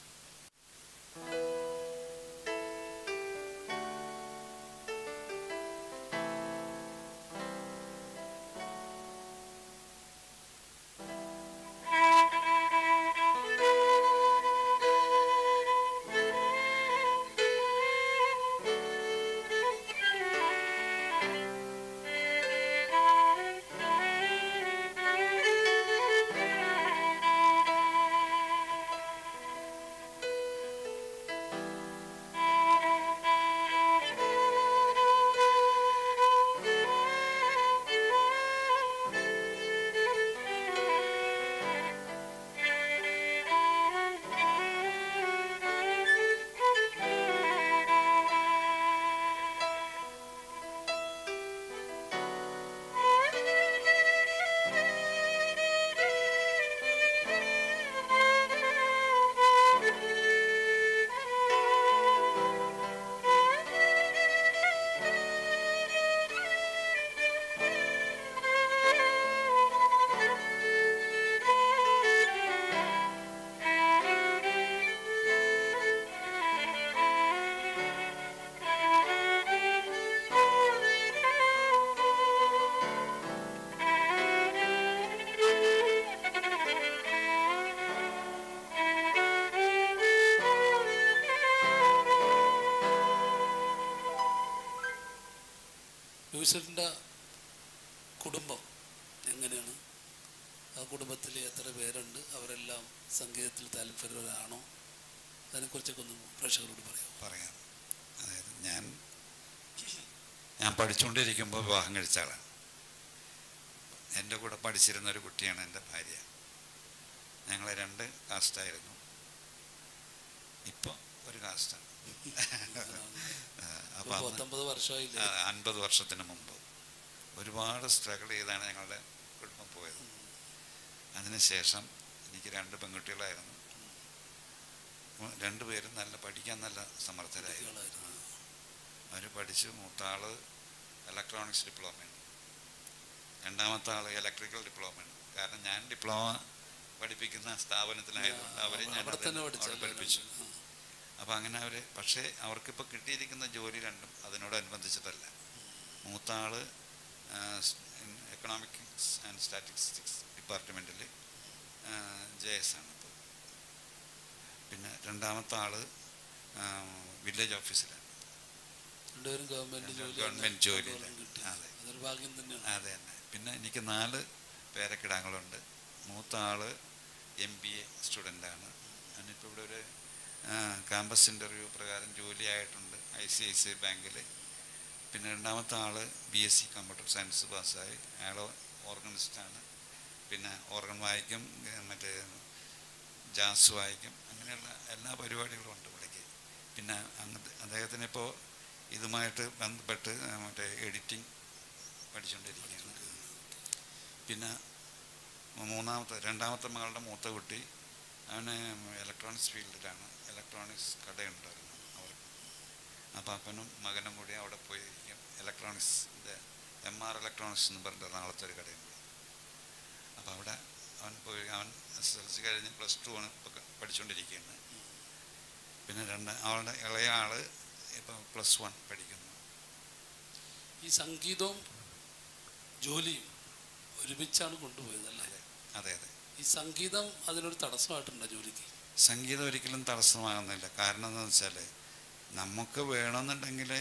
ലൂസിൻ്റെ കുടുംബം എങ്ങനെയാണ് ആ കുടുംബത്തിൽ എത്ര പേരുണ്ട് അവരെല്ലാം സംഗീതത്തിൽ താല്പര്യരാണോ അതിനെക്കുറിച്ചൊക്കെ ഒന്ന് പ്രേക്ഷകരോട് പറയാം പറയാം അതായത് ഞാൻ ഞാൻ പഠിച്ചുകൊണ്ടിരിക്കുമ്പോൾ വിവാഹം കഴിച്ച ആളാണ് എൻ്റെ കൂടെ പഠിച്ചിരുന്ന ഒരു കുട്ടിയാണ് എൻ്റെ ഭാര്യ ഞങ്ങൾ രണ്ട് കാസ്റ്റായിരുന്നു ഇപ്പോൾ ഒരു കാസ്റ്റാണ് അപ്പോൾ അന്ന് പത്തൊമ്പത് വർഷമായില്ലേ ആ, അൻപത് വർഷത്തിന് മുമ്പ് ഒരുപാട് സ്ട്രഗിൾ ചെയ്താണ് ഞങ്ങളുടെ കുടുംബം പോയത് അതിനുശേഷം എനിക്ക് രണ്ട് പെൺകുട്ടികളായിരുന്നു ഉം, രണ്ടുപേരും നല്ല പഠിക്കാൻ നല്ല സമർത്ഥരായിരുന്നു അവർ പഠിച്ചു മൂത്താള് ഇലക്ട്രോണിക്സ് ഡിപ്ലോമയാണ് രണ്ടാമത്തെ ആള് ഇലക്ട്രിക്കൽ ഡിപ്ലോമയാണ് കാരണം ഞാൻ ഡിപ്ലോമ പഠിപ്പിക്കുന്ന സ്ഥാപനത്തിലായതുകൊണ്ട് അവരെ ഞാൻ അവിടെ തന്നെ അത് പഠിച്ചല്ലേ? അവിടെ പഠിപ്പിച്ചു അപ്പോൾ അങ്ങനെ അവർ പക്ഷേ അവർക്കിപ്പോൾ കിട്ടിയിരിക്കുന്ന ജോലി രണ്ടും അതിനോടനുബന്ധിച്ചിട്ടല്ല മൂത്ത ആള് എക്കണോമിക്സ് ആൻഡ് സ്റ്റാറ്റിസ്റ്റിക്സ് ഡിപ്പാർട്ട്മെൻറ്റിൽ ജെ എസ് ആണ് ഇപ്പോൾ പിന്നെ രണ്ടാമത്തെ ആള് വില്ലേജ് ഓഫീസിലാണ് രണ്ടുപേരും ഗവൺമെന്റ് ജോലി ഗവൺമെന്റ് ജോലിയില്. കിട്ടി അതെ. അതൊരു ഭാഗ്യം തന്നെയാണ് അതെ തന്നെ പിന്നെ എനിക്ക് നാല് പേരക്കിടാങ്ങളുണ്ട് മൂത്ത ആള് എം ബി എ സ്റ്റുഡൻ്റാണ് ഞാനിപ്പോൾ ഇവിടെ ഒരു ക്യാമ്പസ് ഇൻ്റർവ്യൂ പ്രകാരം ജോലിയായിട്ടുണ്ട് ഐ സി ഐ സി ബാങ്കിൽ പിന്നെ രണ്ടാമത്തെ ആള് B S C computer science പാസ്സായി അയാൾ ഓർഗനിസ്റ്റാണ് പിന്നെ ഓർഗൻ വായിക്കും ഏ, മറ്റേ ജാസ് വായിക്കും അങ്ങനെയുള്ള എല്ലാ പരിപാടികളും ഉണ്ട് പുള്ളിക്ക് പിന്നെ അങ്ങ് അദ്ദേഹത്തിന് ഇപ്പോൾ ഇതുമായിട്ട് ബന്ധപ്പെട്ട് മറ്റേ എഡിറ്റിംഗ് പഠിച്ചുകൊണ്ടിരിക്കുകയാണ് പിന്നെ മൂന്നാമത്തെ രണ്ടാമത്തെ മകളുടെ മൂത്ത കുട്ടി അവന് ഇലക്ട്രോണിക്സ് ഫീൽഡിലാണ് ഇലക്ട്രോണിക്സ് കടയുണ്ടായിരുന്നു അവർക്ക് അപ്പോൾ അപ്പനും മകനും കൂടി അവിടെ പോയി ഇലക്ട്രോണിക്സ് ഇത് എം ആർ ഇലക്ട്രോണിക്സ് എന്ന് പറഞ്ഞിട്ട് എറണാകുളത്തെ ഒരു കടയുണ്ട് അപ്പോൾ അവിടെ അവൻ പോയി അവൻ എസ് എൽ സി കഴിഞ്ഞ് പ്ലസ് ടു ആണ് ഇപ്പോൾ പഠിച്ചുകൊണ്ടിരിക്കുകയാണ് പിന്നെ രണ്ട് അവളുടെ ഇളയ ആള് ഇപ്പോൾ പ്ലസ് വൺ പഠിക്കുന്നു ഈ സംഗീതവും ജോലിയും ഒരുമിച്ചാണ് കൊണ്ടുപോയതല്ലേ അതെ അതെ ഈ സംഗീതം അതിനൊരു തടസ്സമായിട്ടുണ്ടോ ജോലിക്ക് സംഗീതം ഒരിക്കലും തടസ്സമാകുന്നില്ല കാരണം എന്താണെന്ന് വെച്ചാൽ നമുക്ക് വേണമെന്നുണ്ടെങ്കിൽ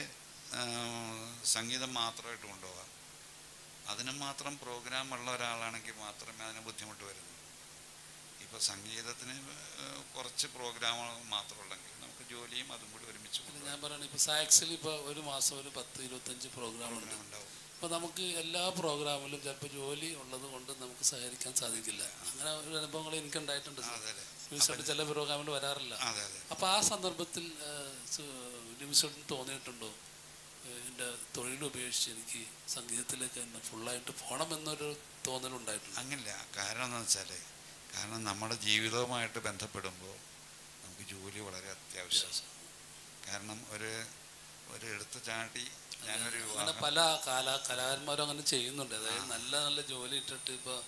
സംഗീതം മാത്രമായിട്ട് കൊണ്ടുപോകാം അതിന് മാത്രം പ്രോഗ്രാം ഉള്ള ഒരാളാണെങ്കിൽ മാത്രമേ അതിന് ബുദ്ധിമുട്ട് വരുന്നു ഇപ്പോൾ സംഗീതത്തിന് ഏഹ്, കുറച്ച് പ്രോഗ്രാമുകൾ മാത്രമുള്ളെങ്കിൽ നമുക്ക് ജോലിയും അതും കൂടി ഒരുമിച്ച് അല്ല, ഞാൻ പറയുന്നത് ഇപ്പോൾ സാക്സിൽ ഇപ്പോൾ ഒരു മാസം ഒരു പത്ത് ഇരുപത്തഞ്ച് പ്രോഗ്രാം ഉണ്ട് പ്രോഗ്രാം ഉണ്ടാവും അപ്പോൾ നമുക്ക് എല്ലാ പ്രോഗ്രാമിലും ചിലപ്പോൾ ജോലി ഉള്ളത് കൊണ്ട് നമുക്ക് സഹകരിക്കാൻ സാധിക്കില്ല അങ്ങനെ ഒരു അനുഭവങ്ങൾ എനിക്ക് ഉണ്ടായിട്ടുണ്ട് അതെ അതെ ന്യൂസായിട്ട് ചില പ്രോഗ്രാമിൽ വരാറില്ല അതെ അതെ അപ്പോൾ ആ സന്ദർഭത്തിൽ ന്യൂസായിട്ട് തോന്നിയിട്ടുണ്ടോ ഏഹ് എൻ്റെ തൊഴിൽ ഉപേക്ഷിച്ച് എനിക്ക് സംഗീതത്തിലേക്ക് തന്നെ ഫുള്ളായിട്ട് പോകണം എന്നൊരു തോന്നലുണ്ടായിട്ടുണ്ട് അങ്ങനില്ല കാരണം എന്താണെന്ന് വെച്ചാൽ കാരണം നമ്മുടെ ജീവിതവുമായിട്ട് ബന്ധപ്പെടുമ്പോൾ നമുക്ക് ജോലി വളരെ അത്യാവശ്യമാണ് കാരണം ഒരു ഒരു എടുത്തു ചാട്ടി ഞാനൊരു അങ്ങനെ വിവാഹം പല കാല കലാകാരന്മാരും അങ്ങനെ ചെയ്യുന്നുണ്ട് അതായത് നല്ല നല്ല ജോലി ഇട്ടിട്ട് ഇപ്പോൾ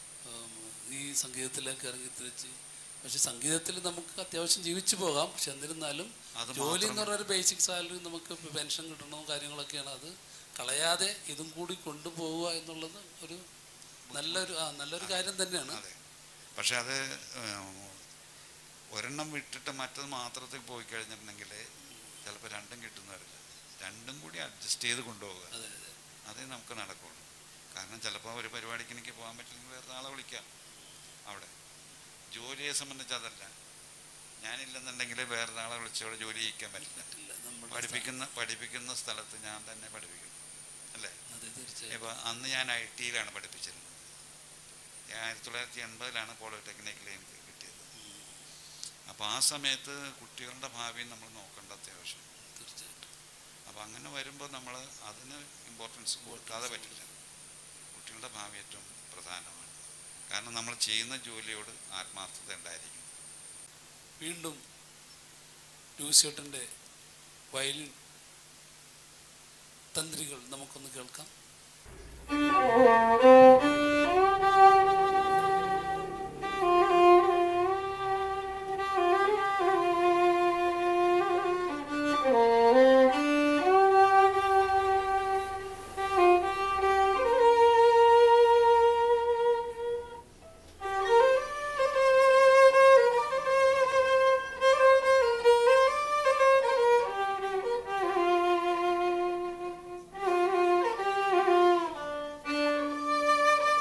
ഈ സംഗീതത്തിലേക്ക് ഇറങ്ങി തിരിച്ച് പക്ഷെ സംഗീതത്തിൽ നമുക്ക് അത്യാവശ്യം ജീവിച്ചു പോകാം പക്ഷെ എന്നിരുന്നാലും അത് ജോലി എന്ന് മാത്രം- പറഞ്ഞ ഒരു ബേസിക് സാലറി നമുക്ക് പെൻഷൻ കിട്ടണവും കാര്യങ്ങളൊക്കെയാണ് അത് കളയാതെ ഇതും കൂടി കൊണ്ടുപോവുക എന്നുള്ളത് ഒരു നല്ലൊരു ആ നല്ലൊരു കാര്യം തന്നെയാണ് അതെ പക്ഷെ അത് ഏം, ഒരെണ്ണം വിട്ടിട്ട് മറ്റത് മാത്രത്തിൽ പോയി കഴിഞ്ഞിട്ടുണ്ടെങ്കിൽ ചിലപ്പോൾ രണ്ടും കിട്ടുന്നവരില്ല രണ്ടും കൂടി അഡ്ജസ്റ്റ് ചെയ്ത് കൊണ്ടുപോകുക അതെ അതെ അതേ നമുക്ക് നടക്കുള്ളൂ കാരണം ചിലപ്പോൾ ഒരു പരിപാടിക്ക് എനിക്ക് പോകാൻ പറ്റില്ലെങ്കിൽ വേറെ ആളെ വിളിക്കാം അവിടെ ജോലിയെ സംബന്ധിച്ച് അതല്ല ഞാനില്ലെന്നുണ്ടെങ്കിൽ വേറൊരാളെ വിളിച്ചവിടെ ജോലി ചെയ്യിക്കാൻ പറ്റില്ല പറ്റില്ല നമ്മൾ പഠിപ്പിക്കുന്ന പഠിപ്പിക്കുന്ന സ്ഥലത്ത് ഞാൻ തന്നെ പഠിപ്പിക്കും അല്ലേ അതെ തീർച്ചയായും ഇപ്പോൾ അന്ന് ഞാൻ ഐ ടിയിലാണ് പഠിപ്പിച്ചിരുന്നത് ആയിരത്തി തൊള്ളായിരത്തി എൺപതിലാണ് പോളിടെക്നിക്കിൽ എനിക്ക് കിട്ടിയത് അപ്പോൾ ആ സമയത്ത് കുട്ടികളുടെ ഭാവി നമ്മൾ നോക്കേണ്ട അത്യാവശ്യം തീർച്ചയായിട്ടും അപ്പോൾ അങ്ങനെ വരുമ്പോൾ നമ്മൾ അതിന് ഇമ്പോർട്ടൻസ് കൊടുക്കാതെ പറ്റില്ല കുട്ടികളുടെ ഭാവി ഏറ്റവും പ്രധാനമാണ് കാരണം നമ്മൾ ചെയ്യുന്ന ജോലിയോട് ആത്മാർത്ഥത ഉണ്ടായിരിക്കും വീണ്ടും ലൂസിയേട്ടൻ്റെ വയലിൻ തന്ത്രികൾ നമുക്കൊന്ന് കേൾക്കാം Thank you.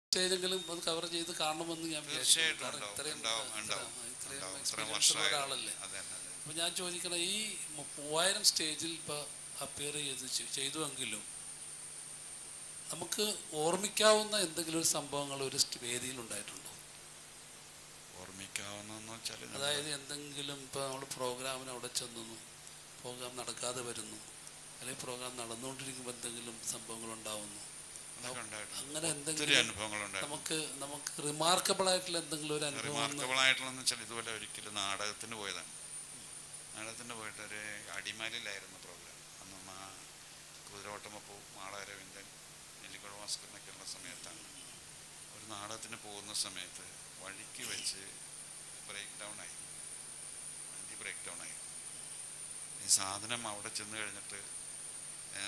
സ്റ്റേജെങ്കിലും അത് കവർ ചെയ്ത് കാണണമെന്ന് ഞാൻ വിചാരിക്കുന്നു. തീർച്ചയായിട്ടും കാരണം ഉണ്ടാവും ഇത്രയും ഉണ്ടാവും ഇത്രയും ഉണ്ടാവും ഇത്രയും ഉണ്ടാവും. ഇത്രയും എക്സ്പീരിയൻസ് ഉള്ള വർഷമായി ഒരാളല്ലേ അതെ അതെ അതെ. അപ്പോൾ ഞാൻ ചോദിക്കണം ഈ മു- മൂവായിരം സ്റ്റേജിൽ ഇപ്പോൾ അപ്പിയർ ചെയ്ത് ചെ- ചെയ്തുവെങ്കിലും നമുക്ക് ഓർമ്മിക്കാവുന്ന എന്തെങ്കിലും ഒരു സംഭവങ്ങൾ ഒരു സ്റ്റ് വേദിയിൽ ഉണ്ടായിട്ടുണ്ടോ ഓർമ്മിക്കാവുന്നതെന്ന് വെച്ചാൽ നമ്മള് അതായത് എന്തെങ്കിലും ഇപ്പോൾ നമ്മൾ പ്രോഗ്രാമിന് അവിടെ ചെന്നു പ്രോഗ്രാം നടക്കാതെ വരുന്നു അല്ലെങ്കിൽ പ്രോഗ്രാം നടന്നുകൊണ്ടിരിക്കുമ്പോൾ എന്തെങ്കിലും സംഭവങ്ങൾ ഉണ്ടാവുന്നു അതൊക്കെ ഉണ്ടായിട്ടുണ്ട്. അങ്ങനെ ഒത്തിരി എന്തെങ്കിലും അനുഭവങ്ങളുണ്ടായിരുന്നു നമുക്ക് നമുക്ക് റിമാർക്കബിൾ ആയിട്ടുള്ള എന്തെങ്കിലും ഒരു അനുഭവം ഒന്ന് റിമാർക്കബിൾ ആയിട്ടുള്ളതെന്ന് വെച്ചാൽ ഇതുപോലെ ഒരിക്കലും നാടകത്തിന് പോയതാണ് നാടകത്തിന് പോയിട്ട് ഒരു അടിമാലിയിലായിരുന്നു പ്രോഗ്രാം അന്ന് മാ കുതിരോട്ടമപ്പൂ മാളാരവിന്ദൻ നെല്ലിക്കുഴ ഭാസ്കറിനൊക്കെയുള്ള സമയത്താണ് ഒരു നാടകത്തിന് പോകുന്ന സമയത്ത് വഴിക്ക് വെച്ച് ബ്രേക്ക് ഡൗൺ ആയി വണ്ടി ബ്രേക്ക് ഡൗൺ ആയി ഈ സാധനം അവിടെ ചെന്ന് കഴിഞ്ഞിട്ട് ആ,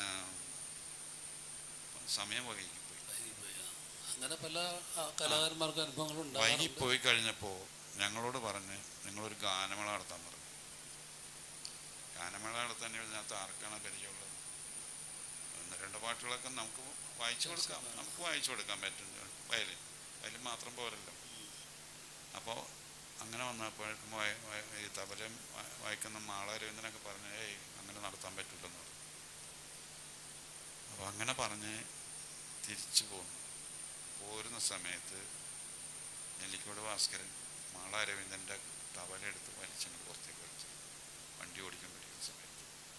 സമയം വൈകിപ്പോയി അങ്ങനെ പല ആ, കലാകാരന്മാർക്കും അനുഭവങ്ങൾ വൈകി ഉണ്ടാകാറുണ്ട് പോയി കഴിഞ്ഞപ്പോൾ ഞങ്ങളോട് പറഞ്ഞ് നിങ്ങളൊരു ഗാനമേള നടത്താൻ പറഞ്ഞു ഗാനമേള നടത്താൻ ഇതിനകത്ത് ആർക്കാണ് പരിചയമുള്ളത് ഒന്ന് രണ്ട് പാട്ടുകളൊക്കെ നമുക്ക് വായിച്ചു കൊടുക്കാം നമുക്ക് വായിച്ചു കൊടുക്കാൻ പറ്റും വയലിൻ വയലിൻ മാത്രം പോരല്ലോ അപ്പോൾ അങ്ങനെ വന്നപ്പോഴേക്കും വായ- വായ- ഈ തബലം വാ- വായിക്കുന്ന മാളാരവിന്ദനൊക്കെ പറഞ്ഞ് ഏയ് അങ്ങനെ നടത്താൻ പറ്റില്ലെന്ന് പറഞ്ഞു അപ്പോൾ അങ്ങനെ പറഞ്ഞ് തിരിച്ചു പോന്നു പോരുന്ന സമയത്ത് നെല്ലിക്കോട് ഭാസ്കരൻ മാള അരവിന്ദൻ്റെ തവല എടുത്ത് വലിച്ചങ്ങോട്ട് പുറത്തേക്ക് വലിച്ചു വണ്ടി ഓടിക്കൊണ്ടിരിക്കുന്ന സമയത്ത്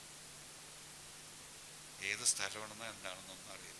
ഏത് സ്ഥലമാണെന്നോ എന്താണെന്നൊന്നും അറിയില്ല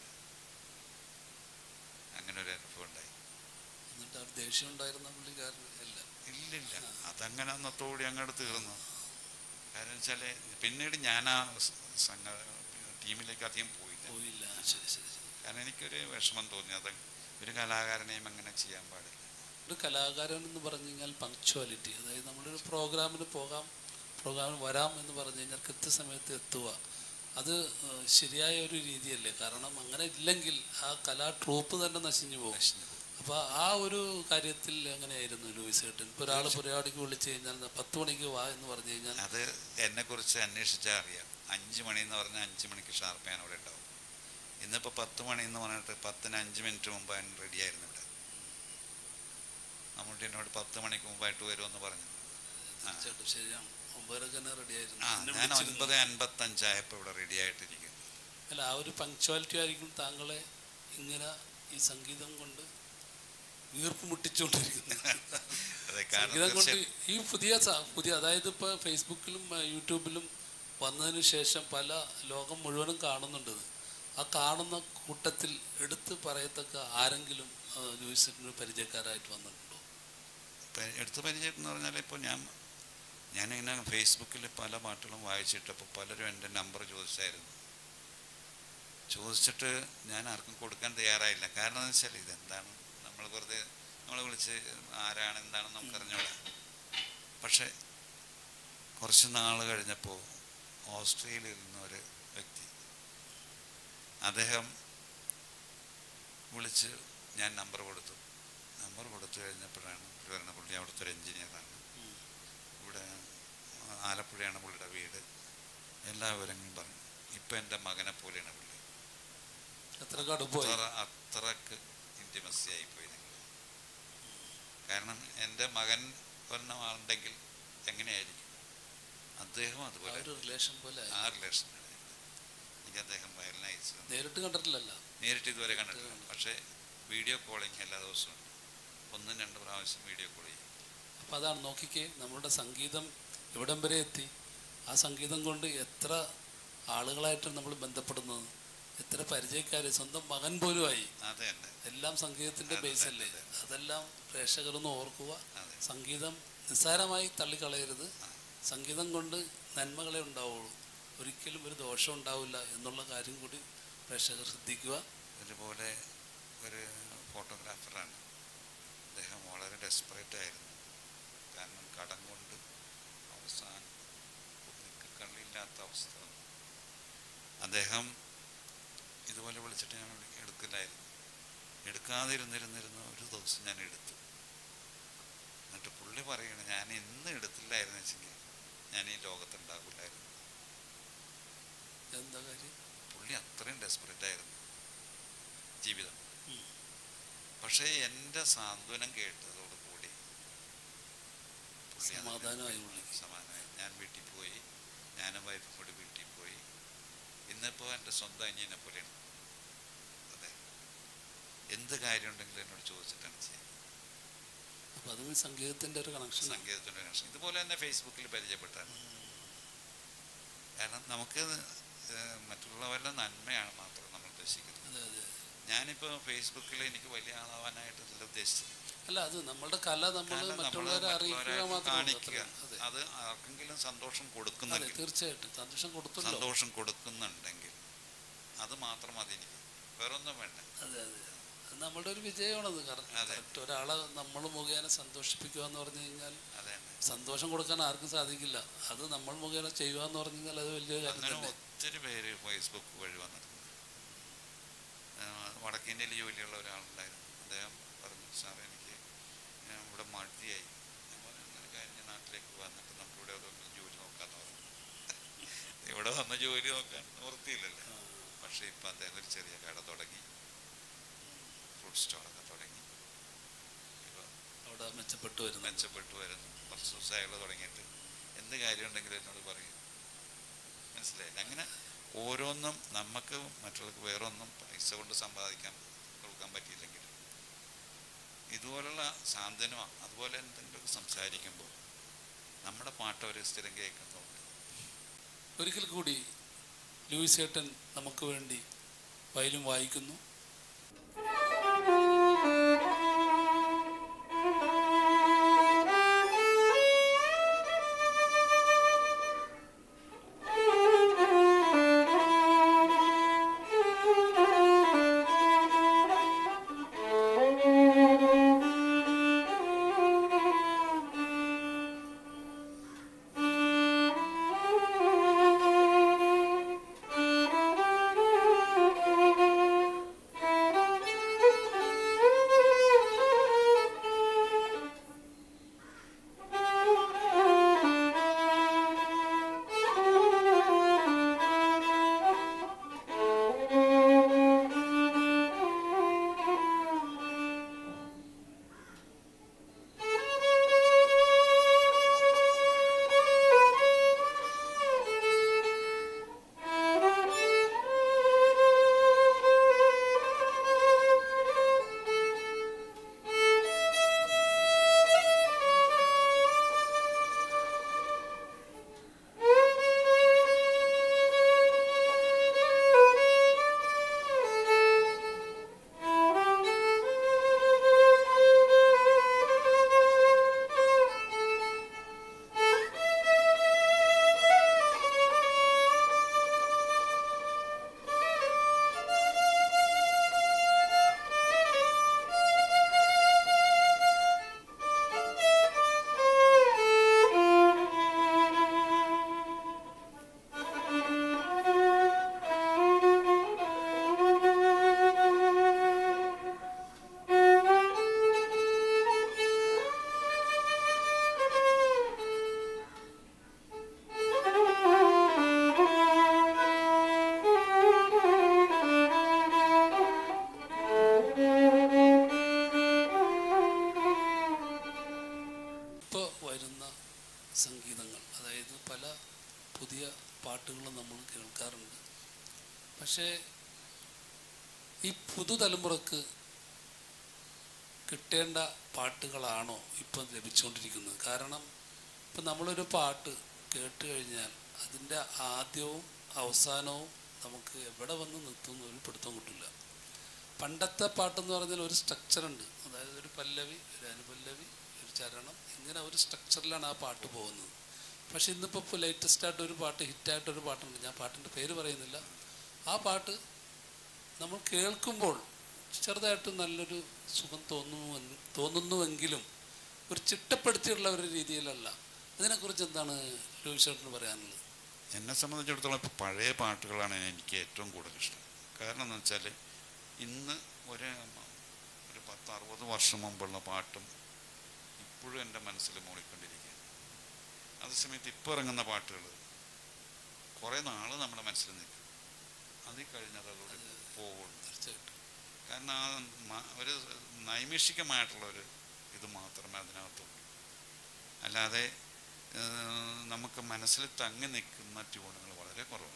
അങ്ങനെ ഒരു അനുഭവം ഉണ്ടായി എന്നിട്ട് ആ ദേഷ്യം ഉണ്ടായിരുന്ന പുള്ളിക്കാരൻ അല്ല ഇല്ലില്ല അതങ്ങനെ അന്നത്തോടെ അങ്ങോട്ട് തീർന്നു കാരണം വെച്ചാൽ പിന്നീട് ഞാൻ ആ സ- സംഘ ടീമിലേക്ക് അധികം പോയില്ല പോയില്ല ശരി ശരി ശരി. കാരണം എനിക്കൊരു വിഷമം തോന്നി അത് ഒരു കലാകാരനെയും അങ്ങനെ ചെയ്യാൻ പാടില്ല ഒരു കലാകാരൻ എന്ന് പറഞ്ഞു കഴിഞ്ഞാൽ പങ്ക്ച്വാലിറ്റി അതായത് നമ്മളൊരു പ്രോഗ്രാമിന് പോകാം പ്രോഗ്രാമിന് വരാം എന്ന് പറഞ്ഞു കഴിഞ്ഞാൽ കൃത്യസമയത്ത് എത്തുക അത് ഏഹ്, ശരിയായ ഒരു രീതിയല്ലേ കാരണം അങ്ങനെ ഇല്ലെങ്കിൽ ആ കലാ ട്രൂപ്പ് തന്നെ നശിഞ്ഞു പോകും അപ്പോൾ ആ ഒരു കാര്യത്തിൽ എങ്ങനെയായിരുന്നു ലൂയിസ് ഏട്ടൻ ഇപ്പോൾ ഒരാൾ പരിപാടിക്ക് വിളിച്ചു കഴിഞ്ഞാൽ പത്ത് മണിക്ക് വാ എന്ന് പറഞ്ഞു കഴിഞ്ഞാൽ അത് എന്നെക്കുറിച്ച് അന്വേഷിച്ചാൽ അറിയാം അഞ്ച് മണി എന്ന് പറഞ്ഞാൽ അഞ്ച് മണിക്ക് ഷാർപ്പ് ഞാൻ അവിടെ ഉണ്ടാവും ഇന്നിപ്പോൾ പത്ത് മണി എന്ന് പറഞ്ഞിട്ട് പത്തിന് അഞ്ച് മിനിറ്റ് മുമ്പ് ഞാൻ റെഡി ആയിരുന്നു ഇവിടെ മമ്മൂട്ടി എന്നോട് പത്ത് മണിക്ക് മുമ്പായിട്ട് വരുമെന്ന് പറഞ്ഞു തീർച്ചയായിട്ടും ശരിയാണ് ഒമ്പതരക്ക് തന്നെ റെഡി ആയിരുന്നു ആ എന്നെ ഞാൻ വിളിച്ചിരുന്നു. ഒൻപത് അൻപത്തഞ്ചായപ്പോൾ ഇവിടെ റെഡി ആയിട്ടിരിക്കുന്നു അല്ല ആ ഒരു പങ്ക്ച്വാലിറ്റി ആയിരിക്കും താങ്കളെ ഇങ്ങനെ ഈ സംഗീതം കൊണ്ട് വീർപ്പ് മുട്ടിച്ചുകൊണ്ടിരിക്കുന്നത് അതെ കാരണം സംഗീതം കൊണ്ട് തീർച്ചയായും ഈ പുതിയ സ- പുതിയ അതായത് ഇപ്പോൾ ഫേസ്ബുക്കിലും ആ, യൂട്യൂബിലും വന്നതിന് ശേഷം പല ലോകം മുഴുവനും കാണുന്നുണ്ട് ഇത്. ആ കാണുന്ന കൂട്ടത്തിൽ എടുത്ത് പറയത്തക്ക ആരെങ്കിലും ആ, ലൂയിസിന് പരിചയക്കാരായിട്ട് വന്നിട്ടുണ്ടോ പ- എടുത്ത് പരിചയം എന്ന് പറഞ്ഞാൽ ഇപ്പോൾ ഞാൻ ഞാനിങ്ങനെ ഫേസ്ബുക്കിൽ പല പാട്ടുകളും വായിച്ചിട്ടപ്പോൾ പലരും എൻ്റെ നമ്പർ ചോദിച്ചായിരുന്നു ചോദിച്ചിട്ട് ഞാൻ ആർക്കും കൊടുക്കാൻ തയ്യാറായില്ല കാരണം എന്ന് വെച്ചാൽ ഇതെന്താണ് നമ്മൾ വെറുതെ നമ്മൾ വിളിച്ച് ആരാണ് എന്താണെന്ന് നമുക്ക് അറിഞ്ഞൂടാ പക്ഷേ കുറച്ച് നാൾ കഴിഞ്ഞപ്പോൾ ഓസ്ട്രേലിയയിൽ നിന്ന് ഒരു വ്യക്തി അദ്ദേഹം വിളിച്ച് ഞാൻ നമ്പർ കൊടുത്തു നമ്പർ കൊടുത്തു കഴിഞ്ഞപ്പോഴാണ് പുള്ളി പറഞ്ഞ പുള്ളി അവിടുത്തെ ഒരു എഞ്ചിനീയറാണ് ഇവിടെ ആലപ്പുഴയാണ് പുള്ളിയുടെ വീട് എല്ലാ വിവരങ്ങളും പറഞ്ഞു ഇപ്പം എൻ്റെ മകനെ പോലെയാണ് പുള്ളി എത്ര കടുപ്പമായി അത്ര അത്രക്ക് ഇൻറ്റിമസി ആയിപ്പോയി ഞങ്ങൾ കാരണം എൻ്റെ മകൻ ഒരെണ്ണം ആളുണ്ടെങ്കിൽ എങ്ങനെയായിരിക്കും അദ്ദേഹം ആ അതുപോലെ ഒരു റിലേഷൻ പോലെ ആയി. ആ റിലേഷനാണ് എനിക്ക് അദ്ദേഹം വയലിന് അയച്ചു തന്നു. നേരിട്ട് കണ്ടിട്ടില്ലല്ലോ നേരിട്ട് ഇതുവരെ കണ്ടിട്ടില്ല പക്ഷേ വീഡിയോ കോളിങ് എല്ലാ ദിവസവും ഉണ്ട് ഒന്നും രണ്ട് പ്രാവശ്യം വീഡിയോ കോൾ ചെയ്യും അപ്പോൾ അതാണ് നോക്കിക്കേ നമ്മളുടെ സംഗീതം എവിടം വരെ എത്തി ആ സംഗീതം കൊണ്ട് എത്ര ആളുകളായിട്ടാണ് നമ്മൾ ബന്ധപ്പെടുന്നത് എത്ര പരിചയക്കാർ സ്വന്തം മകൻ പോലും ആയി അതെ അതെ എല്ലാം സംഗീതത്തിൻ്റെ അതെ, ബേസ് അതെ, അല്ലേ അതെ. അതെല്ലാം പ്രേക്ഷകരൊന്ന് ഓർക്കുക അതെ. സംഗീതം നിസ്സാരമായി തള്ളിക്കളയരുത് സംഗീതം കൊണ്ട് നന്മകളെ ഉണ്ടാവുള്ളൂ ഒരിക്കലും ഒരു ദോഷം ഉണ്ടാവില്ല എന്നുള്ള കാര്യം കൂടി പ്രേക്ഷകർ ശ്രദ്ധിക്കുക ഇതുപോലെ ഒരു ഫോട്ടോഗ്രാഫറാണ് അദ്ദേഹം വളരെ ഡെസ്പറേറ്റ് ആയിരുന്നു കാരണം കടം കൊണ്ട് അവസാനം കള്ളില്ലാത്ത അവസ്ഥ വന്നു. അദ്ദേഹം ഇതുപോലെ വിളിച്ചിട്ട് ഞാൻ വിളി- എടുക്കില്ലായിരുന്നു എടുക്കാതിരുന്നിരുന്നിരുന്ന ഒരു ദിവസം ഞാൻ എടുത്തു എന്നിട്ട് പുള്ളി പറയണ ഞാൻ ഇന്ന് എടുത്തില്ലായിരുന്നു വെച്ചെങ്കിൽ ഞാൻ ഈ ലോകത്തുണ്ടാകില്ലായിരുന്നു എന്താ കാര്യം പുള്ളി അത്രയും ഡെസ്പറേറ്റ് ആയിരുന്നു ജീവിതം ഉം. പക്ഷെ പക്ഷേ എൻ്റെ സാന്ത്വനം കേട്ടതോട് കൂടി പുള്ളി അത് സമാധാനമായി പുള്ളിക്ക്. സമാധാനമായി ഞാൻ വീട്ടിൽ പോയി ഞാനും വൈഫും കൂടി വീട്ടിൽ പോയി ഇന്നിപ്പോൾ എൻ്റെ സ്വന്തം അനിയനെ പോലെയാണ് അതെ എന്ത് കാര്യം ഉണ്ടെങ്കിലും എന്നോട് ചോദിച്ചിട്ടാണ് ചെയ്യുന്നത് അപ്പൊ അതും ഈ സംഗീതത്തിന്റെ ഒരു കണക്ഷൻ സംഗീതത്തിൻ്റെ കണക്ഷൻ ഇതുപോലെ തന്നെ ഫേസ്ബുക്കിൽ പരിചയപ്പെട്ടാണ് കാരണം നമുക്ക് ഏഹ് മറ്റുള്ളവരുടെ നന്മയാണ് മാത്രം നമ്മൾ ഉദ്ദേശിക്കുന്നത് അതെ അതെ ഞാനിപ്പോൾ ഫേസ്ബുക്കിൽ എനിക്ക് വലിയ ആളാവാനായിട്ടല്ല ഉദ്ദേശിച്ചത് അല്ല അത് നമ്മളുടെ കല നമ്മൾ കാരണം നമ്മള് മറ്റുള്ളവരെ അറിയിക്കുക മറ്റുള്ളവരായിട്ട് മാത്രമേ കാണിക്കുക അതെ അത് ആർക്കെങ്കിലും സന്തോഷം അതെ കൊടുക്കുന്നെങ്കിൽ തീർച്ചയായിട്ടും സന്തോഷം കൊടുത്തല്ലോ സന്തോഷം കൊടുക്കുന്നുണ്ടെങ്കിൽ അത് മാത്രം മതി എനിക്ക് വേറൊന്നും വേണ്ട അതെ അതെ അത് നമ്മളുടെ ഒരു വിജയമാണത് കാരണം അതെ. correct. ഒരാളെ നമ്മൾ മുഖേന സന്തോഷിപ്പിക്കുക എന്ന് പറഞ്ഞു കഴിഞ്ഞാൽ അതെ സന്തോഷം കൊടുക്കാൻ ആർക്കും സാധിക്കില്ല അത് നമ്മൾ മുഖേന ചെയ്യുക എന്ന് പറഞ്ഞു കഴിഞ്ഞാൽ അത് വലിയ കാര്യം അങ്ങനെ തന്നെ ഒത്തിരി പേര് ഫേസ്ബുക്ക് വഴി വന്നിട്ടുണ്ട് വടക്കേന്ത്യയിൽ ജോലിയുള്ള ഒരാളുണ്ടായിരുന്നു അദ്ദേഹം പറഞ്ഞു സാർ എനിക്ക് ഞാൻ ഇവിടെ മടിയായി ഞാൻ പറഞ്ഞു അങ്ങനെ കാര്യം ഞാൻ നാട്ടിലേക്ക് വന്നിട്ട് നമ്മളിവിടെ അതൊന്നും ജോലി നോക്കാന്ന് പറഞ്ഞു ഇവിടെ വന്ന് ജോലി നോക്കാൻ നിവൃത്തിയില്ലല്ലോ പക്ഷേ ഇപ്പം അദ്ദേഹം ഒരു ചെറിയ കട തുടങ്ങി ഫ്രൂട്ട് സ്റ്റോളൊക്കെ തുടങ്ങി ഇപ്പം അവിടെ മെച്ചപ്പെട്ടു വരുന്നു മെച്ചപ്പെട്ടു വരുന്നു കുറച്ച് ദിവസമായുള്ള തുടങ്ങിയിട്ട് എന്ത് കാര്യം ഉണ്ടെങ്കിലും എന്നോട് പറയും മനസ്സിലായില്ല അങ്ങനെ ഓരോന്നും നമുക്ക് മറ്റുള്ളവർക്ക് വേറൊന്നും പൈസ കൊണ്ട് സമ്പാദിക്കാൻ കൊടുക്കാൻ പറ്റിയില്ലെങ്കിൽ ഇതുപോലുള്ള സാന്ത്വനമാണ് അതുപോലെ എന്തെങ്കിലും സംസാരിക്കുമ്പോൾ നമ്മുടെ പാട്ട് അവർ സ്ഥിരം കേൾക്കുന്നുണ്ട് ഒരിക്കൽ കൂടി ലൂയിസ് ഏട്ടൻ നമുക്ക് വേണ്ടി വയലും വായിക്കുന്നു ഇപ്പോൾ വരുന്ന സംഗീതങ്ങൾ അതായത് പല പുതിയ പാട്ടുകളും നമ്മൾ കേൾക്കാറുണ്ട് പക്ഷേ ഈ പുതുതലമുറക്ക് കിട്ടേണ്ട പാട്ടുകളാണോ ഇപ്പം ലഭിച്ചുകൊണ്ടിരിക്കുന്നത് കാരണം ഇപ്പം നമ്മളൊരു പാട്ട് കേട്ട് കഴിഞ്ഞാൽ അതിൻ്റെ ആദ്യവും അവസാനവും നമുക്ക് എവിടെ വന്ന് നിർത്തുന്ന ഒരു പിടുത്തം കിട്ടില്ല പണ്ടത്തെ പാട്ടെന്ന് പറഞ്ഞാൽ ഒരു സ്ട്രക്ചർ ഉണ്ട് അതായത് ഒരു പല്ലവി ഒരു അനുപല്ലവി ഒരു ചരണം ഇങ്ങനെ ഒരു സ്ട്രക്ചറിലാണ് ആ പാട്ട് പോകുന്നത് പക്ഷെ ഇന്നിപ്പോൾ ലേറ്റസ്റ്റ് ആയിട്ട് ഒരു പാട്ട് ഹിറ്റായിട്ടൊരു പാട്ടുണ്ട് ഞാൻ പാട്ടിൻ്റെ പേര് പറയുന്നില്ല ആ പാട്ട് നമ്മൾ കേൾക്കുമ്പോൾ ചെറുതായിട്ട് നല്ലൊരു സുഖം തോന്നുന്നു തോന്നുന്നുവെങ്കിലും ഒരു ചിട്ടപ്പെടുത്തിയുള്ള ഒരു രീതിയിലല്ല ഇതിനെക്കുറിച്ച് എന്താണ് ലൂയിസേട്ടന് പറയാനുള്ളത് എന്നെ സംബന്ധിച്ചിടത്തോളം ഇപ്പോൾ പഴയ പാട്ടുകളാണ് എനിക്ക് ഏറ്റവും കൂടുതൽ ഇഷ്ടം കാരണം എന്ന് വെച്ചാൽ ഇന്ന് ഒരു ഒരു പത്ത് അറുപത് വർഷം മുമ്പുള്ള പാട്ടും ഇപ്പോഴും എൻ്റെ മനസ്സിൽ മൂളിക്കൊണ്ടിരിക്കുകയാണ് അതേസമയത്ത് ഇപ്പോൾ ഇറങ്ങുന്ന പാട്ടുകൾ കുറേ നാൾ നമ്മുടെ മനസ്സിൽ നിൽക്കും അതിൽ കഴിഞ്ഞാൽ അതോടെ പോവുള്ളൂ തീർച്ചയായിട്ടും കാരണം ആ മ- ഒരു നൈമിഷികമായിട്ടുള്ള ഒരു ഇത് മാത്രമേ അതിനകത്തുള്ളൂ അല്ലാതെ ഏഹ്, നമുക്ക് മനസ്സിൽ തങ്ങി നിൽക്കുന്ന ട്യൂണുകൾ വളരെ കുറവാണ്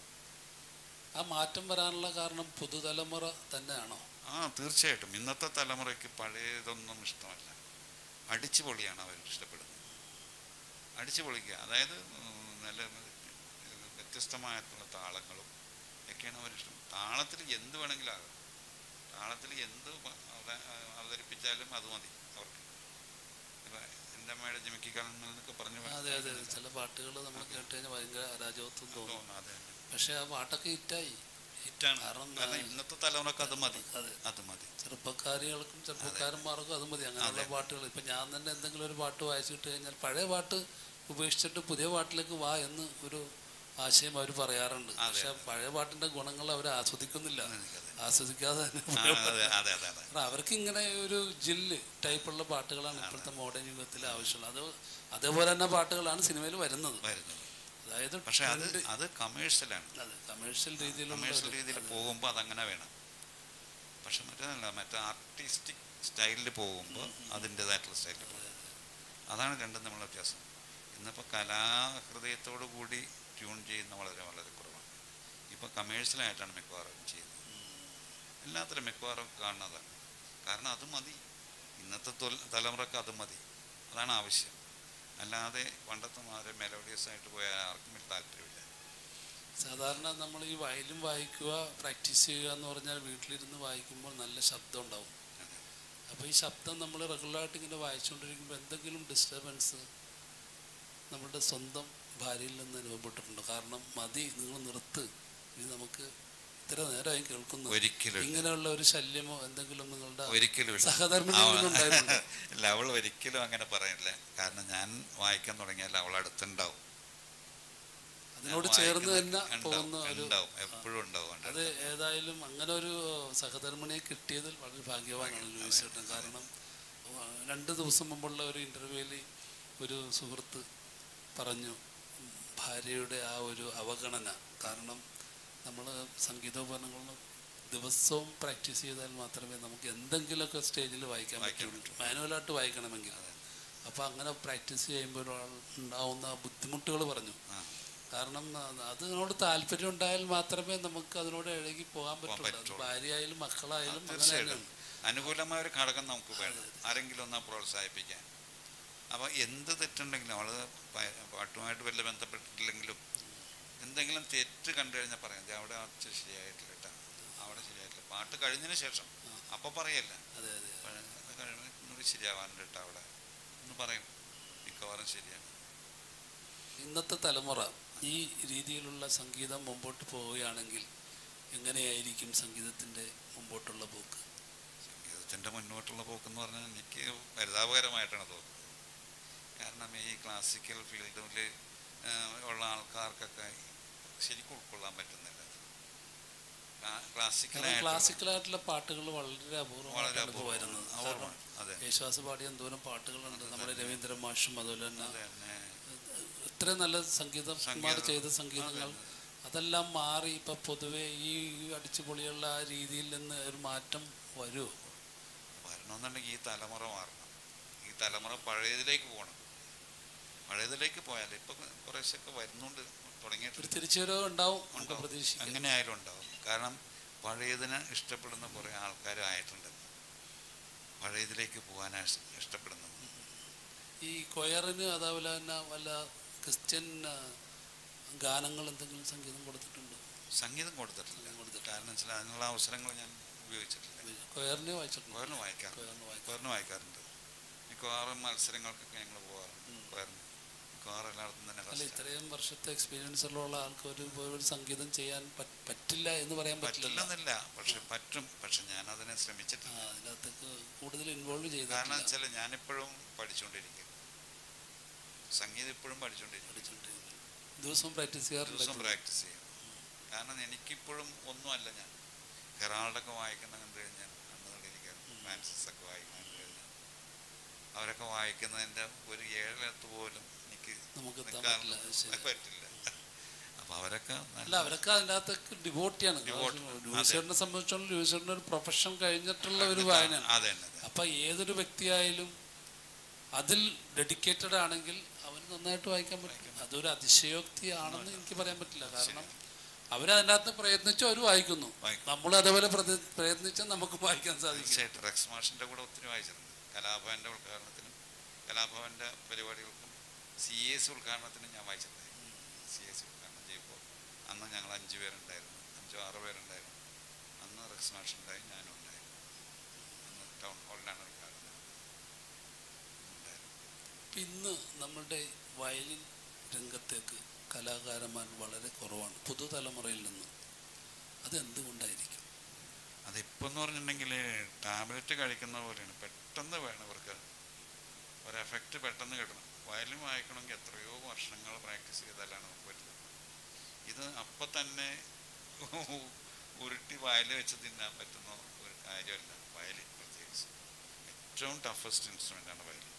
ആ മാറ്റം വരാനുള്ള കാരണം പുതുതലമുറ തന്നെയാണോ ആ തീർച്ചയായിട്ടും ഇന്നത്തെ തലമുറയ്ക്ക് പഴയതൊന്നും ഇഷ്ടമല്ല അടിച്ചു പൊളിയാണ് അവർ ഇഷ്ടപ്പെടുന്നത് അടിച്ചു പൊളിക്കുക അതായത് ഉം, നല്ല വ്യത്യസ്തമായിട്ടുള്ള താളങ്ങളും ഒക്കെയാണ് അവരിഷ്ടം താളത്തിൽ എന്ത് വേണമെങ്കിലും ആകാം താളത്തിൽ എന്ത് പ- അവത- അവതരിപ്പിച്ചാലും അത് മതി അവർക്ക് ഇപ്പം എൻ്റെ അമ്മയുടെ ജിമിക്കിക്കാലം എന്നൊക്കെ പറഞ്ഞു അതെ അതെ അതെ. ചില പാട്ടുകൾ നമ്മൾ കേട്ട് കഴിഞ്ഞാൽ ഭയങ്കര അരാജകത്വം തോന്നും തോന്നുന്നു അതെ പക്ഷെ ആ പാട്ടൊക്കെ ഹിറ്റായി ഹിറ്റാണ് കാരണം, കാരണം ഇന്നത്തെ തലമുറക്ക് അത് മതി അതെ. അത് മതി ചെറുപ്പക്കാരികൾക്കും ചെറുപ്പക്കാരന്മാർക്കും അത് മതി അങ്ങനെയുള്ള പാട്ടുകൾ ഇപ്പം ഞാൻ തന്നെ എന്തെങ്കിലും ഒരു പാട്ട് വായിച്ചിട്ട് കഴിഞ്ഞാൽ പഴയ പാട്ട് ഉപേക്ഷിച്ചിട്ട് പുതിയ പാട്ടിലേക്ക് വാ എന്ന് ഒരു ആശയം അവർ പറയാറുണ്ട് പക്ഷെ പഴയ പാട്ടിന്റെ ഗുണങ്ങൾ അവർ ആസ്വദിക്കുന്നില്ല ആസ്വദിക്കാതെ തന്നെ ആ, അതെ അതെ അതെ അതെ കാരണം അവർക്ക് ഇങ്ങനെ ഒരു ജില്ല് ടൈപ്പുള്ള പാട്ടുകളാണ് ഇപ്പോഴത്തെ മോഡേൺ യുഗത്തിൽ ആവശ്യമുള്ളത് അത് അതേപോലെ തന്നെ പാട്ടുകളാണ് സിനിമയിൽ വരുന്നത് വരുന്നത് അതായത് പക്ഷെ അത് അത് കമേഴ്ഷ്യലാണ് അതെ കമേഴ്ഷ്യൽ രീതിയിലുള്ള കമേഴ്ഷ്യൽ ഒരു- രീതിയിൽ പോകുമ്പോൾ അതങ്ങനെ വേണം പക്ഷെ മറ്റേതല്ല മറ്റേ ആർട്ടിസ്റ്റിക് സ്റ്റൈലിൽ പോകുമ്പോൾ അതിൻ്റെതായിട്ടുള്ള സ്റ്റൈലിൽ പോകും അതാണ് രണ്ടും തമ്മിലുള്ള വ്യത്യാസം ഇന്നിപ്പോൾ കലാഹൃദയത്തോടു കൂടി ട്യൂൺ ചെയ്യുന്ന വളരെ വളരെ കുറവാണ് ഇപ്പോൾ കമേഴ്ഷ്യലായിട്ടാണ് മിക്കവാറും ചെയ്യുന്നത് എല്ലാത്തിലും മിക്കവാറും കാണുന്നതാണ് കാരണം അത് മതി ഇന്നത്തെ തൊൽ- തലമുറക്ക് അത് മതി അതാണ് ആവശ്യം അല്ലാതെ പണ്ടത്തെ മാതിരി മെലോഡിയസ് ആയിട്ട് പോയാൽ ആർക്കും വലിയ താല്പര്യമില്ല സാധാരണ നമ്മൾ ഈ വയലും വായിക്കുക പ്രാക്ടീസ് ചെയ്യുക എന്ന് പറഞ്ഞാൽ വീട്ടിലിരുന്ന് വായിക്കുമ്പോൾ നല്ല ശബ്ദം ഉണ്ടാവും അപ്പോൾ ഈ ശബ്ദം നമ്മൾ റെഗുലറായിട്ട് ഇങ്ങനെ വായിച്ചുകൊണ്ടിരിക്കുമ്പോൾ എന്തെങ്കിലും ഡിസ്റ്റർബൻസ് നമ്മുടെ സ്വന്തം ഭാര്യയിൽ നിന്ന് അനുഭവപ്പെട്ടിട്ടുണ്ടോ കാരണം മതി നിങ്ങൾ നിർത്ത് ഇത് നമുക്ക് ഇത്ര നേരമായി കേൾക്കുന്നു ഒരിക്കലും ഇല്ല. ഇങ്ങനെയുള്ള ഒരു ശല്യമോ എന്തെങ്കിലും നിങ്ങളുടെ ഒരിക്കലും ഇല്ല. സഹധർമ്മിണിയിൽ അവ- നിന്നുണ്ടായിട്ടുണ്ടോ ഇല്ല അവൾ ഒരിക്കലും അങ്ങനെ പറയില്ല കാരണം ഞാൻ വായിക്കാൻ തുടങ്ങിയാൽ അവൾ അടുത്തുണ്ടാവും അതിനോട് ഞാൻ ചേർന്ന് വായിക്കുന്ന- തന്നെ ഉണ്ടാവും, പോകുന്ന ഒരു ഉണ്ടാവും എപ്പോഴും ഉണ്ടാവും എൻ്റെ അത് ഏതായാലും അങ്ങനെ ഒരു സഹധർമ്മിണിയെ കിട്ടിയതിൽ വളരെ ഭാഗ്യവാനാണ് ലൂയിസ് ചേട്ടൻ കാരണം ആ, രണ്ട് ദിവസം മുമ്പുള്ള ഒരു ഇൻ്റർവ്യൂവിൽ ഒരു സുഹൃത്ത് പറഞ്ഞു ഉം, ഭാര്യയുടെ ആ ഒരു അവഗണന കാരണം നമ്മൾ സംഗീതോപകരണങ്ങൾ ദിവസവും പ്രാക്ടീസ് ചെയ്താൽ മാത്രമേ നമുക്ക് എന്തെങ്കിലുമൊക്കെ സ്റ്റേജിൽ വായിക്കാൻ വായിക്കാൻ പറ്റുള്ളൂ മാനുവലായിട്ട് വായിക്കണമെങ്കിൽ അപ്പോൾ അങ്ങനെ പ്രാക്ടീസ് ചെയ്യുമ്പോൾ ഒരാൾ ഉണ്ടാവുന്ന ബുദ്ധിമുട്ടുകൾ പറഞ്ഞു ആ. കാരണം അത് അതിനോട് താല്പര്യം ഉണ്ടായാൽ മാത്രമേ നമുക്ക് അതിനോട് ഇഴകി പോകാൻ പറ്റുള്ളൂ അത് പറ്റുള്ളൂ. ഭാര്യയായാലും മക്കളായാലും അങ്ങനെ തീർച്ചയായിട്ടും തന്നെയാണ് അനുകൂലമായ ഒരു ഘടകം നമുക്ക് വേണം ആരെങ്കിലും ഒന്നാ പ്രോത്സാഹിപ്പിക്കാൻ അപ്പോൾ എന്ത് തെറ്റുണ്ടെങ്കിലും അവൾ പാട്ടുമായിട്ട് വല്ല ബന്ധപ്പെട്ടിട്ടില്ലെങ്കിലും എന്തെങ്കിലും തെറ്റ് കണ്ടു കഴിഞ്ഞാൽ പറയാം "ദേ അവിടെ ഒച്ച ശരിയായിട്ടില്ല കേട്ടോ അവിടെ ശരിയായിട്ടില്ല പാട്ട് കഴിഞ്ഞതിന് ശേഷം അപ്പോൾ പറയല്ല അതെ അതെ കഴിയുമ്പോൾ ശരിയാവാനുണ്ട് കേട്ടോ അവിടെ എന്ന് പറയും മിക്കവാറും ശരിയാണ് ഇന്നത്തെ തലമുറ ഈ രീതിയിലുള്ള സംഗീതം മുമ്പോട്ട് പോവുകയാണെങ്കിൽ എങ്ങനെയായിരിക്കും സംഗീതത്തിൻ്റെ മുമ്പോട്ടുള്ള പോക്ക് സംഗീതത്തിൻ്റെ മുന്നോട്ടുള്ള പോക്കെന്ന് പറഞ്ഞാൽ എനിക്ക് പരിതാപകരമായിട്ടാണ് തോന്നുന്നത് കാരണം ഈ ക്ലാസിക്കൽ ഫീൽഡിൽ ഉള്ള ആൾക്കാർക്കൊക്കെ ശരിക്കും ഉൾക്കൊള്ളാൻ പറ്റുന്നില്ല കാരണം ക്ലാസിക്കലായിട്ട് ക്ലാസിക്കലായിട്ടുള്ള പാട്ടുകൾ വളരെ വളരെ അപൂർവമായിട്ടാണ് ഇപ്പോൾ അപൂർവം. വരുന്നത് അപൂർവം. കാരണം അതെ. യേശുദാസ് പാടിയ എന്തോരം പാട്ടുകളുണ്ട് നമ്മുടെ രവീന്ദ്ര മാഷും അതുപോലെ തന്നെ അത് തന്നെ ഇത്രയും നല്ല സംഗീതം സംഗീതം. ചെയ്ത സംഗീതങ്ങൾ അതെല്ലാം മാറി ഇപ്പൊ പൊതുവെ ഈ അടിച്ചുപൊളിയുള്ള ആ രീതിയിൽ നിന്ന് ഒരു മാറ്റം വരുമോ വരണമെന്നുണ്ടെങ്കിൽ ഈ തലമുറ മാറണം ഈ തലമുറ പഴയതിലേക്ക് പോകണം പഴയതിലേക്ക് പോയാൽ ഇപ്പം കുറേശ്ശൊക്കെ വരുന്നുണ്ട് ഒരു തുടങ്ങിയിട്ടുണ്ട് തിരിച്ചുവരവ് ഉണ്ടാവും നമുക്ക് ഉണ്ടാവും. പ്രതീക്ഷിക്കാം അങ്ങനെ ആയാലും ഉണ്ടാവും കാരണം പഴയതിനെ ഇഷ്ടപ്പെടുന്ന കുറേ ആൾക്കാരായിട്ടുണ്ട് പഴയതിലേക്ക് പോകാനാണ് ഇഷ്- ഇഷ്ടപ്പെടുന്നത് ഈ കൊയറിന് അതേപോലെ തന്നെ വല്ല ക്രിസ്ത്യൻ ആ, ഗാനങ്ങൾ എന്തെങ്കിലും സംഗീതം കൊടുത്തിട്ടുണ്ടോ സംഗീതം കൊടുത്തിട്ടില്ല കാരണം വെച്ചാൽ അതിനുള്ള അവസരങ്ങൾ ഞാൻ ഉപയോഗിച്ചിട്ടില്ല കൊയറിനെ വായിച്ചിട്ടുണ്ടോ കൊയറിന് വായിക്കാം കൊയറിന് വായിക്കാം കൊയറിന് വായിക്കാറുണ്ട് മിക്കവാറും മത്സരങ്ങൾക്കൊക്കെ ഞങ്ങൾ പോകാറുണ്ട് കൊയറിന് മിക്കവാറും എല്ലായിടത്തും തന്നെ അല്ല first ആണ്. ഇത്രയും വർഷത്തെ എക്സ്പീരിയൻസ് ഉള്ള ആൾക്ക് ഒരു ഒരു സംഗീതം ചെയ്യാൻ പറ്റ്- പറ്റില്ല എന്ന് പറയാൻ പറ്റില്ല പറ്റില്ലെന്നില്ല പക്ഷെ പറ്റും പക്ഷെ ഞാൻ അതിനെ ആ, ശ്രമിച്ചിട്ടില്ല അതിനകത്തേക്ക് കൂടുതൽ ഇൻവോൾവ് കാരണം ചെയ്തിട്ടില്ല വെച്ചാൽ ഞാനിപ്പോഴും പഠിച്ചുകൊണ്ടിരിക്കും സംഗീതം ഇപ്പോഴും പഠിച്ചുകൊണ്ടിരിക്കും പഠിച്ചിട്ടുണ്ട്. ദിവസവും പ്രാക്ടീസ് ദിവസം ചെയ്യാറുണ്ട് പ്രാക്ടീസ് ചെയ്യും കാരണം എനിക്കിപ്പോഴും ഒന്നുമല്ല ഞാൻ ഹെറാൾഡൊക്കെ വായിക്കുന്ന കണ്ടു കഴിഞ്ഞാൽ കണ്ണുകൊണ്ടിരിക്കുകയാണ് ഫ്രാൻസിസ് ഒക്കെ വായിക്കുന്ന കണ്ടു കഴിഞ്ഞാൽ അവരൊക്കെ വായിക്കുന്നതിൻ്റെ ഒരു ഏഴിലത്ത് പോലും എനിക്ക് നമുക്ക് എത്താൻ നിൽക്കാൻ പറ്റില്ല, അത് ശരി. പറ്റില്ല അപ്പോൾ അവരൊക്കെ അല്ല നല്ല അവരൊക്കെ അതിൻ്റെ അകത്തൊക്കെ ഡിവോട്ടിയാണ് Devote. ലൂസിയറിനെ സംബന്ധിച്ചോളം ലൂസിയറിന് ഒരു പ്രൊഫഷൻ കഴിഞ്ഞിട്ടുള്ള ഒരു വായനയാണ് അതെ തന്നെ അതെ. അപ്പൊ ഏതൊരു വ്യക്തിയായാലും അതിൽ ഡെഡിക്കേറ്റഡ് ആണെങ്കിൽ അവൻ നന്നായിട്ട് വായിക്കാൻ പറ്റും അതൊരു അതിശയോക്തിയാണെന്ന് എനിക്ക് പറയാൻ പറ്റില്ല കാരണം അവരതിനകത്ത് പ്രയത്നിച്ച് അവർ വായിക്കുന്നു വായിക്കും. നമ്മൾ അതേപോലെ പ്രതി- പ്രയത്നിച്ചാൽ നമുക്ക് വായിക്കാൻ സാധിക്കും തീർച്ചയായിട്ടും റെക്സ് മാഷിൻ്റെ കൂടെ ഒത്തിരി വായിച്ചിട്ടുണ്ട് കലാഭവൻ്റെ ഉദ്ഘാടനത്തിനും കലാഭവൻ്റെ പരിപാടികൾക്കും സി എസ് ഉദ്ഘാടനത്തിനും ഞാൻ വായിച്ചിട്ടുണ്ട് സി എസ് ഉദ്ഘാടനം ചെയ്യുമ്പോൾ അന്ന് ഞങ്ങൾ അഞ്ച് പേരുണ്ടായിരുന്നു അഞ്ചോ ആറോ പേരുണ്ടായിരുന്നു അന്ന് റെക്സ് മാഷ് ഉണ്ടായി ഞാനും ഉണ്ടായിരുന്നു അന്ന് ടൗൺ ഹാളിലാണ് ഉദ്ഘാടനം ഉണ്ടായിരുന്നു ഇപ്പം ഇന്ന് നമ്മളുടെ വയലിൻ രംഗത്തേക്ക് കലാകാരന്മാർ വളരെ കുറവാണ് പുതുതലമുറയിൽ നിന്ന് അതെന്തുകൊണ്ടായിരിക്കും അതിപ്പോൾ എന്ന് പറഞ്ഞിട്ടുണ്ടെങ്കിൽ ടാബ്ലറ്റ് കഴിക്കുന്ന പോലെയാണ് പെട്ടെന്ന് വേണം ഇവർക്ക് ഒരു എഫക്റ്റ് പെട്ടെന്ന് കിട്ടണം വയലിൻ വായിക്കണമെങ്കിൽ എത്രയോ വർഷങ്ങൾ പ്രാക്ടീസ് ചെയ്താലാണ് നമുക്ക് പറ്റുന്നത് ഇത് അപ്പം തന്നെ ഉരുട്ടി വയലിൽ വെച്ച് തിന്നാൻ പറ്റുന്ന ഒരു കാര്യമല്ല വയലിൻ പ്രത്യേകിച്ച് ഏറ്റവും ടഫസ്റ്റ് ഇൻസ്ട്രുമെൻ്റാണ് വയലിൻ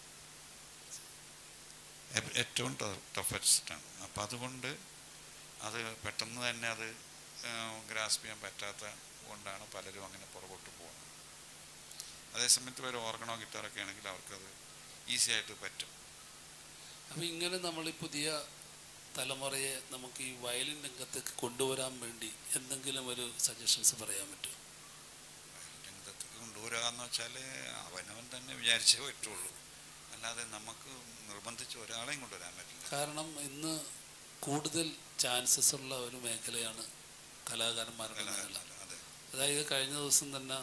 എ- ഏറ്റവും ടഫസ്റ്റ് ആണ് അപ്പം അതുകൊണ്ട് അത് പെട്ടെന്ന് തന്നെ അത് ഗ്രാസ്പ് ചെയ്യാൻ പറ്റാത്ത കൊണ്ടാണ് പലരും അങ്ങനെ പുറകോട്ട് പോകുന്നത് അതേസമയത്ത് ഒരു ഓർഗണോ ഗിറ്റാറൊക്കെ ആണെങ്കിൽ അവർക്കത് ഈസി ആയിട്ട് പറ്റും അപ്പം ഇങ്ങനെ നമ്മൾ ഈ പുതിയ തലമുറയെ നമുക്ക് ഈ വയലിൻ രംഗത്തേക്ക് കൊണ്ടുവരാൻ വേണ്ടി എന്തെങ്കിലും ഒരു സജഷൻസ് പറയാൻ പറ്റുമോ രംഗത്തേക്ക് കൊണ്ടുവരാന്ന് വെച്ചാൽ അവനവൻ തന്നെ വിചാരിച്ചേ പറ്റുള്ളൂ അല്ലാതെ നമുക്ക് നിർബന്ധിച്ച് ഒരാളെയും കൊണ്ടുവരാൻ പറ്റില്ല കാരണം ഇന്ന് കൂടുതൽ ചാൻസസ് ഉള്ള ഒരു മേഖലയാണ് കലാകാരന്മാരുടെ മേഖല കലാകാരന്മാർ, അതെ അതായത് കഴിഞ്ഞ ദിവസം തന്നെ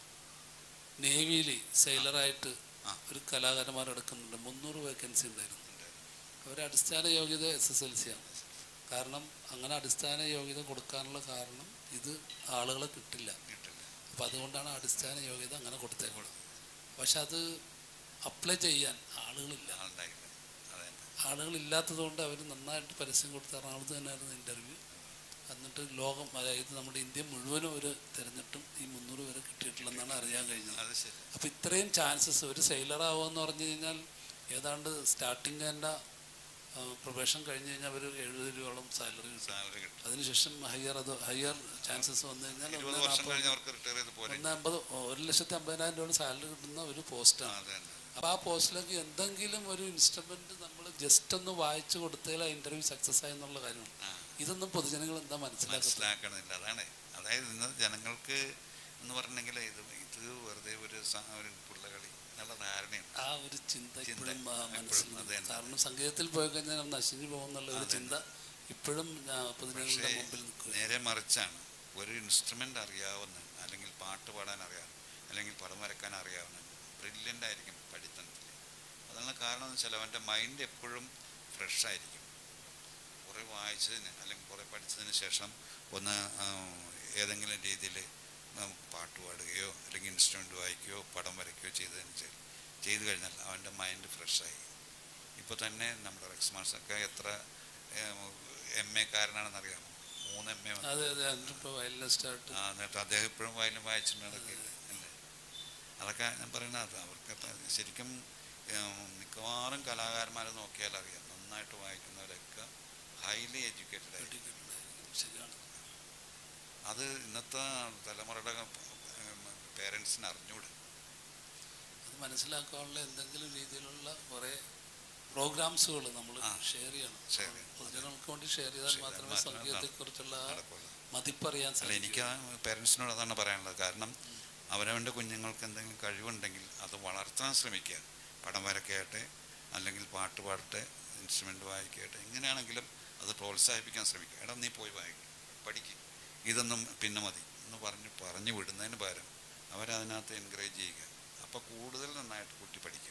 നേവിയിൽ സെയിലറായിട്ട് ആ. ഒരു കലാകാരന്മാർ എടുക്കുന്നുണ്ട് മുന്നൂറ് വേക്കൻസി ഉണ്ടായിരുന്നു അവർ അടിസ്ഥാന യോഗ്യത എസ് എസ് എൽ സി ആണ് കാരണം അങ്ങനെ അടിസ്ഥാന യോഗ്യത കൊടുക്കാനുള്ള കാരണം ഇത് ആളുകളെ കിട്ടില്ല കിട്ടില്ല അപ്പം അതുകൊണ്ടാണ് അടിസ്ഥാന യോഗ്യത അങ്ങനെ കൊടുത്തേക്കുള്ളത് പക്ഷെ അത് അപ്ലൈ ചെയ്യാൻ ആളുകളില്ല ആളുണ്ടായില്ല അതെ തന്നെ ആളുകളില്ലാത്തത് കൊണ്ട് അവർ നന്നായിട്ട് പരസ്യം കൊടുത്ത് എറണാകുളത്ത് തന്നെയായിരുന്നു ഇൻ്റർവ്യൂ എന്നിട്ട് ലോകം അതായത് നമ്മുടെ ഇന്ത്യ മുഴുവനും ഒരു തിരഞ്ഞിട്ടും ഈ മുന്നൂറ് പേരെ കിട്ടിയിട്ടുള്ളതെന്നാണ് അറിയാൻ കഴിഞ്ഞത് അത് ശരി അപ്പോൾ ഇത്രയും ചാൻസസ് ഒരു സെയിലറാവുമെന്ന് പറഞ്ഞു കഴിഞ്ഞാൽ ഏതാണ്ട് സ്റ്റാർട്ടിങ് തന്നെ പ്രൊഫഷൻ കഴിഞ്ഞ് കഴിഞ്ഞാൽ അവർ എഴുപത് രൂപയോളം സാലറി കിട്ടും സാലറി കിട്ടും അതിനുശേഷം ഹയർ അത് ഹയർ ചാൻസസ് വന്നു കഴിഞ്ഞാൽ ഇരുപത് ഒന്ന് വർഷം നാൽപ്പത് കഴിഞ്ഞ് അവർക്ക് റിട്ടയർ ചെയ്ത് പോരെ ഒന്ന് അമ്പത് ഒരു ലക്ഷത്തി അമ്പതിനായിരം രൂപ സാലറി കിട്ടുന്ന ഒരു ആ, പോസ്റ്റാണ് അത് തന്നെ അപ്പോൾ ആ പോസ്റ്റിലേക്ക് എന്തെങ്കിലും ഒരു ഇൻസ്ട്രുമെന്റ് നമ്മൾ ജസ്റ്റ് ഒന്ന് വായിച്ചു കൊടുത്തതിൽ ആ ഇന്റർവ്യൂ സക്സസ് ആയി എന്നുള്ള കാര്യമാണ് ആ ഇതൊന്നും പൊതുജനങ്ങൾ എന്താ മനസ്സിലാക്കുന്നത് മനസ്സിലാക്കണമെന്നില്ല അതാണ് അതായത് ഇന്ന് ജനങ്ങൾക്ക് എന്ന് പറഞ്ഞെങ്കിൽ ഇത് ഇത് വെറുതെ ഒരു സ- ഒരു പുള്ളകളി എന്നുള്ള ധാരണയുണ്ട് ആ ഒരു ചിന്ത ചിന്ത ഇപ്പോഴും ആ എപ്പോഴും മനസ്സിൽ അത് തന്നെ. കാരണം സംഗീതത്തിൽ പോയി കഴിഞ്ഞാൽ നമ്മൾ നശിഞ്ഞു പോകുന്നുള്ള ഒരു അത് ചിന്ത ഇപ്പോഴും ആ, പൊതുജനങ്ങളുടെ പക്ഷേ മുമ്പിൽ നിൽക്കുക നേരെ മറിച്ചാണ് ഒരു ഇൻസ്ട്രുമെൻ്റ് അറിയാവുന്ന അല്ലെങ്കിൽ പാട്ട് പാടാൻ അറിയാം അല്ലെങ്കിൽ പടം വരക്കാൻ അറിയാവുന്ന ബ്രില്യൻ്റ് ആയിരിക്കും പഠിത്തത്തിൽ അതാണ് കാരണം എന്ന് വെച്ചാൽ അവൻ്റെ മൈൻഡ് എപ്പോഴും ഫ്രഷ് ആയിരിക്കും കുറേ വായിച്ചതിന് അല്ലെങ്കിൽ കുറേ പഠിച്ചതിന് ശേഷം ഒന്ന് ആ, ഏതെങ്കിലും രീതിയിൽ പാട്ട് പാടുകയോ അല്ലെങ്കിൽ ഇൻസ്ട്രുമെൻ്റ് വായിക്കുകയോ പടം വരയ്ക്കുകയോ ചെയ്തതിന് ശേഷം ചെയ്തു കഴിഞ്ഞാൽ അവൻ്റെ മൈൻഡ് ഫ്രഷായി ഇപ്പോൾ തന്നെ നമ്മുടെ റെക്സ് മാസ്റ്റർക്ക് എത്ര എം എ കാരനാണെന്നറിയാമോ മൂന്ന് എം എ അതെ അതെ ഇപ്പോൾ വയലിനിസ്റ്റ് ആയിട്ട് ആ എന്നിട്ട് അദ്ദേഹം ഇപ്പോഴും വായന വായിച്ചിട്ടുണ്ട് അതൊക്കെ ഇല്ലേ? അല്ലേ അതൊക്കെ ഞാൻ പറയുന്നത് അത് അവർക്ക് ത- ശരിക്കും ഏം, മിക്കവാറും കലാകാരന്മാരെ നോക്കിയാൽ അറിയാം നന്നായിട്ട് വായിക്കുന്നവരൊക്കെ ഹൈലി എഡ്യൂക്കേറ്റഡ് ആയിരിക്കും ശരിയാണ് അത് ഇന്നത്തെ തലമുറയുടെ പേരൻസിന് അറിഞ്ഞൂടെ അത് മനസ്സിലാക്കാനുള്ള എന്തെങ്കിലും രീതിയിലുള്ള കുറേ പ്രോഗ്രാംസുകൾ നമ്മൾ ആ. ഷെയർ ചെയ്യണം Share ചെയ്യണം. പൊതുജനങ്ങൾക്ക് വേണ്ടി ഷെയർ ചെയ്താൽ ചെയ്താൽ മാത്രമേ മാത്രമേ സംഗീതത്തെക്കുറിച്ചുള്ള ആ നടക്കുള്ളൂ മതിപ്പറിയാൻ അല്ല എനിക്ക് സാധിക്കും പേരൻസിനോട് അതാണ് പറയാനുള്ളത് കാരണം അവനവൻ്റെ കുഞ്ഞുങ്ങൾക്ക് എന്തെങ്കിലും കഴിവുണ്ടെങ്കിൽ അത് വളർത്താൻ ശ്രമിക്കുക പടം വരയ്ക്കട്ടെ അല്ലെങ്കിൽ പാട്ട് പാടട്ടെ ഇൻസ്ട്രുമെൻ്റ് വായിക്കട്ടെ എങ്ങനെയാണെങ്കിലും അത് പ്രോത്സാഹിപ്പിക്കാൻ ശ്രമിക്കുക എടാ നീ പോയി വായിക്കും പഠിക്കും ഇതൊന്നും പിന്നെ മതി എന്ന് പറഞ്ഞ് പറഞ്ഞു വിടുന്നതിന് പകരം അവരതിനകത്ത് എൻകറേജ് ചെയ്യുക അപ്പോൾ കൂടുതൽ നന്നായിട്ട് കുട്ടി പഠിക്കും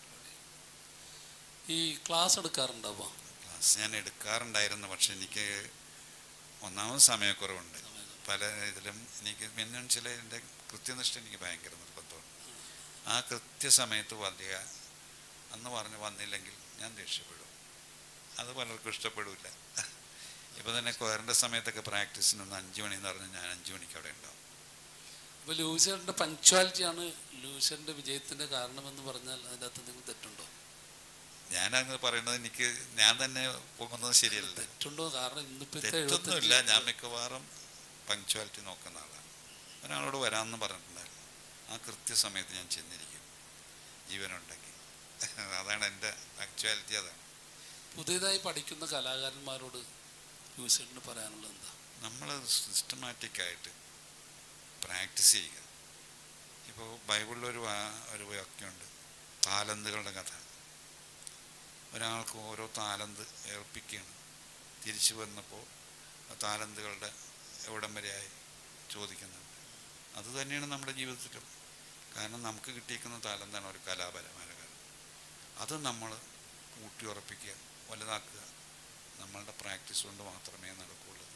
ഈ ക്ലാസ് എടുക്കാറുണ്ടാവുക ക്ലാസ് ഞാൻ എടുക്കാറുണ്ടായിരുന്നു പക്ഷെ എനിക്ക് ഒന്നാമത് സമയക്കുറവുണ്ട് പല ഇതിലും എനിക്ക് പിന്നെ ചില എൻ്റെ കൃത്യനിഷ്ഠ എനിക്ക് ഭയങ്കര നിർബന്ധമാണ് ആ കൃത്യസമയത്ത് വരിക അന്ന് പറഞ്ഞ് വന്നില്ലെങ്കിൽ ഞാൻ ദേഷ്യപ്പെടും അത് പലർക്കും ഇഷ്ടപ്പെടില്ല ഇപ്പോൾ തന്നെ കൊയറിൻ്റെ സമയത്തൊക്കെ പ്രാക്ടീസിന് ഒന്ന് അഞ്ച് മണി എന്ന് പറഞ്ഞാൽ ഞാൻ അഞ്ച് മണിക്ക് അവിടെ ഉണ്ടാവും ഇപ്പോൾ ലൂസിയറിൻ്റെ പങ്ക്ച്വാലിറ്റിയാണ് ലൂസിയറിൻ്റെ വിജയത്തിൻ്റെ കാരണമെന്ന് പറഞ്ഞാൽ അതിൻ്റെ അകത്ത് എന്തെങ്കിലും തെറ്റുണ്ടോ ഞാൻ ഞാനങ്ങ് പറയുന്നത് എനിക്ക് ഞാൻ തന്നെ പോകുന്നത് ശരിയല്ല തെറ്റുണ്ടോ കാരണം ഇന്നിപ്പോഴത്തെ തെറ്റൊന്നുമില്ല എഴുപത്തഞ്ച് ഞാൻ മിക്കവാറും പങ്ക്ച്വാലിറ്റി നോക്കുന്ന ആളാണ് ഒരാളോട് വരാമെന്ന് പറഞ്ഞിട്ടുണ്ടായിരുന്നു ആ കൃത്യസമയത്ത് ഞാൻ ചെന്നിരിക്കും ജീവനുണ്ടെങ്കിൽ അതാണ് എൻ്റെ പങ്ക്ച്വാലിറ്റി അതാണ് പുതിയതായി പഠിക്കുന്ന കലാകാരന്മാരോട് യൂസേട്ടിന് പറയാനുള്ളത് എന്താ നമ്മൾ സിസ്റ്റമാറ്റിക്കായിട്ട് പ്രാക്ടീസ് ചെയ്യുക ഇപ്പോൾ ബൈബിളിലൊരു വാ- ഒരു വാക്യമുണ്ട് താലന്തുകളുടെ കഥ ഒരാൾക്ക് ഓരോ താലന്ത് ഏൽപ്പിക്കുകയാണ് തിരിച്ചു വന്നപ്പോൾ ആ താലന്തുകളുടെ എവിടം വരെയായി ചോദിക്കുന്നുണ്ട് അത് തന്നെയാണ് നമ്മുടെ ജീവിതത്തിലും കാരണം നമുക്ക് കിട്ടിയിരിക്കുന്ന താലന്താണ് ഒരു കലാപരമായ കാര്യം അത് നമ്മൾ ഊട്ടിയുറപ്പിക്കുക വലുതാക്കുക നമ്മളുടെ പ്രാക്ടീസ് കൊണ്ട് മാത്രമേ നടക്കുകയുള്ളൂ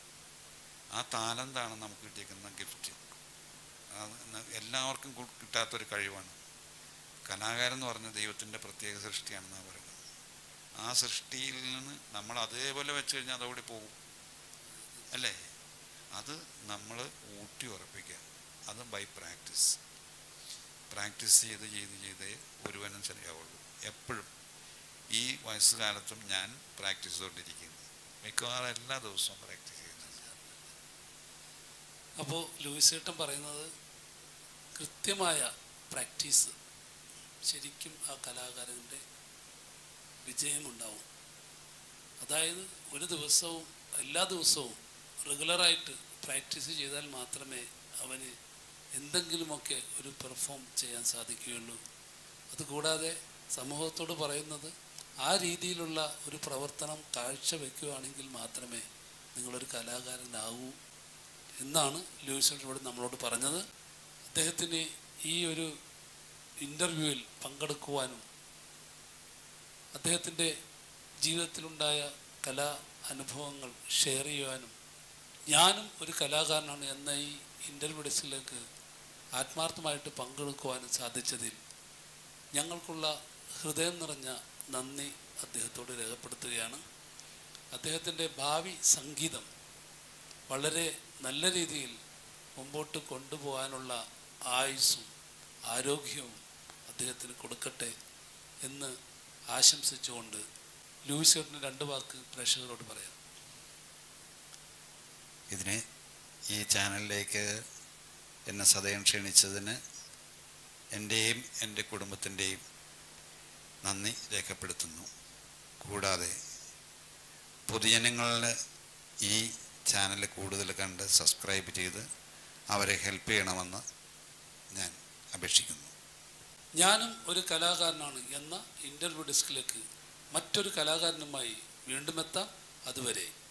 ആ താലന്താണ് നമുക്ക് കിട്ടിയിരിക്കുന്ന ഗിഫ്റ്റ് അത് ന- എല്ലാവർക്കും കു- കിട്ടാത്തൊരു കഴിവാണ് കലാകാരൻ എന്ന് പറഞ്ഞ ദൈവത്തിൻ്റെ പ്രത്യേക സൃഷ്ടിയാണെന്നാണ് പറയുന്നത് ആ സൃഷ്ടിയിൽ നിന്ന് നമ്മൾ അതേപോലെ വെച്ച് കഴിഞ്ഞാൽ അതോടെ പോകും അല്ലേ അത് നമ്മൾ ഊട്ടി ഉറപ്പിക്കുക അത് ബൈ പ്രാക്ടീസ് പ്രാക്ടീസ് ചെയ്ത് ചെയ്ത് ചെയ്തേ ഒരുവനും ശരിയാവുള്ളൂ എപ്പോഴും ഈ വയസ്സുകാലത്തും ഞാൻ പ്രാക്ടീസ് ചെയ്തുകൊണ്ടിരിക്കുന്നു മിക്കവാറും എല്ലാ ദിവസവും പ്രാക്ടീസ് ചെയ്യുന്നുണ്ട് അപ്പോൾ ലൂയിസേട്ടൻ പറയുന്നത് കൃത്യമായ പ്രാക്ടീസ് ശരിക്കും ആ കലാകാരൻ്റെ വിജയമുണ്ടാവും അതായത് ഒരു ദിവസവും എല്ലാ ദിവസവും റെഗുലറായിട്ട് പ്രാക്ടീസ് ചെയ്താൽ മാത്രമേ അവന് എന്തെങ്കിലുമൊക്കെ ഒരു പെർഫോം ചെയ്യാൻ സാധിക്കുകയുള്ളൂ അതുകൂടാതെ സമൂഹത്തോട് പറയുന്നത് ആ രീതിയിലുള്ള ഒരു പ്രവർത്തനം കാഴ്ചവെക്കുകയാണെങ്കിൽ മാത്രമേ നിങ്ങളൊരു കലാകാരനാകൂ എന്നാണ് ലൂയിസ് ഇവിടെ നമ്മളോട് പറഞ്ഞത് അദ്ദേഹത്തിന് ഈ ഒരു ഇൻ്റർവ്യൂവിൽ പങ്കെടുക്കുവാനും അദ്ദേഹത്തിൻ്റെ ജീവിതത്തിലുണ്ടായ കലാ അനുഭവങ്ങൾ ഷെയർ ചെയ്യുവാനും ഞാനും ഒരു കലാകാരനാണ് എന്ന ഈ ഇൻ്റർവ്യൂ ഡെസ്കിലേക്ക് ആത്മാർത്ഥമായിട്ട് പങ്കെടുക്കുവാനും സാധിച്ചതിൽ ഞങ്ങൾക്കുള്ള ഹൃദയം നിറഞ്ഞ നന്ദി അദ്ദേഹത്തോട് രേഖപ്പെടുത്തുകയാണ് അദ്ദേഹത്തിൻ്റെ ഭാവി സംഗീതം വളരെ നല്ല രീതിയിൽ മുമ്പോട്ട് കൊണ്ടുപോകാനുള്ള ആയുസ്സും ആരോഗ്യവും അദ്ദേഹത്തിന് കൊടുക്കട്ടെ എന്ന് ആശംസിച്ചുകൊണ്ട് ലൂയിസേട്ടിന് രണ്ട് വാക്ക് പ്രേക്ഷകരോട് പറയാം ഇതിനെ ഈ ചാനലിലേക്ക് എന്നെ സദയം ക്ഷണിച്ചതിന് എൻ്റെയും എൻ്റെ കുടുംബത്തിൻ്റെയും നന്ദി രേഖപ്പെടുത്തുന്നു കൂടാതെ പൊതുജനങ്ങളിൽ ഈ ചാനൽ കൂടുതൽ കണ്ട് സബ്സ്ക്രൈബ് ചെയ്ത് അവരെ ഹെൽപ്പ് ചെയ്യണമെന്ന് ഞാൻ അപേക്ഷിക്കുന്നു ഞാനും ഒരു കലാകാരനാണ് എന്ന ഇൻ്റർവ്യൂ ഡെസ്കിലേക്ക് മറ്റൊരു കലാകാരനുമായി വീണ്ടും എത്താം അതുവരെ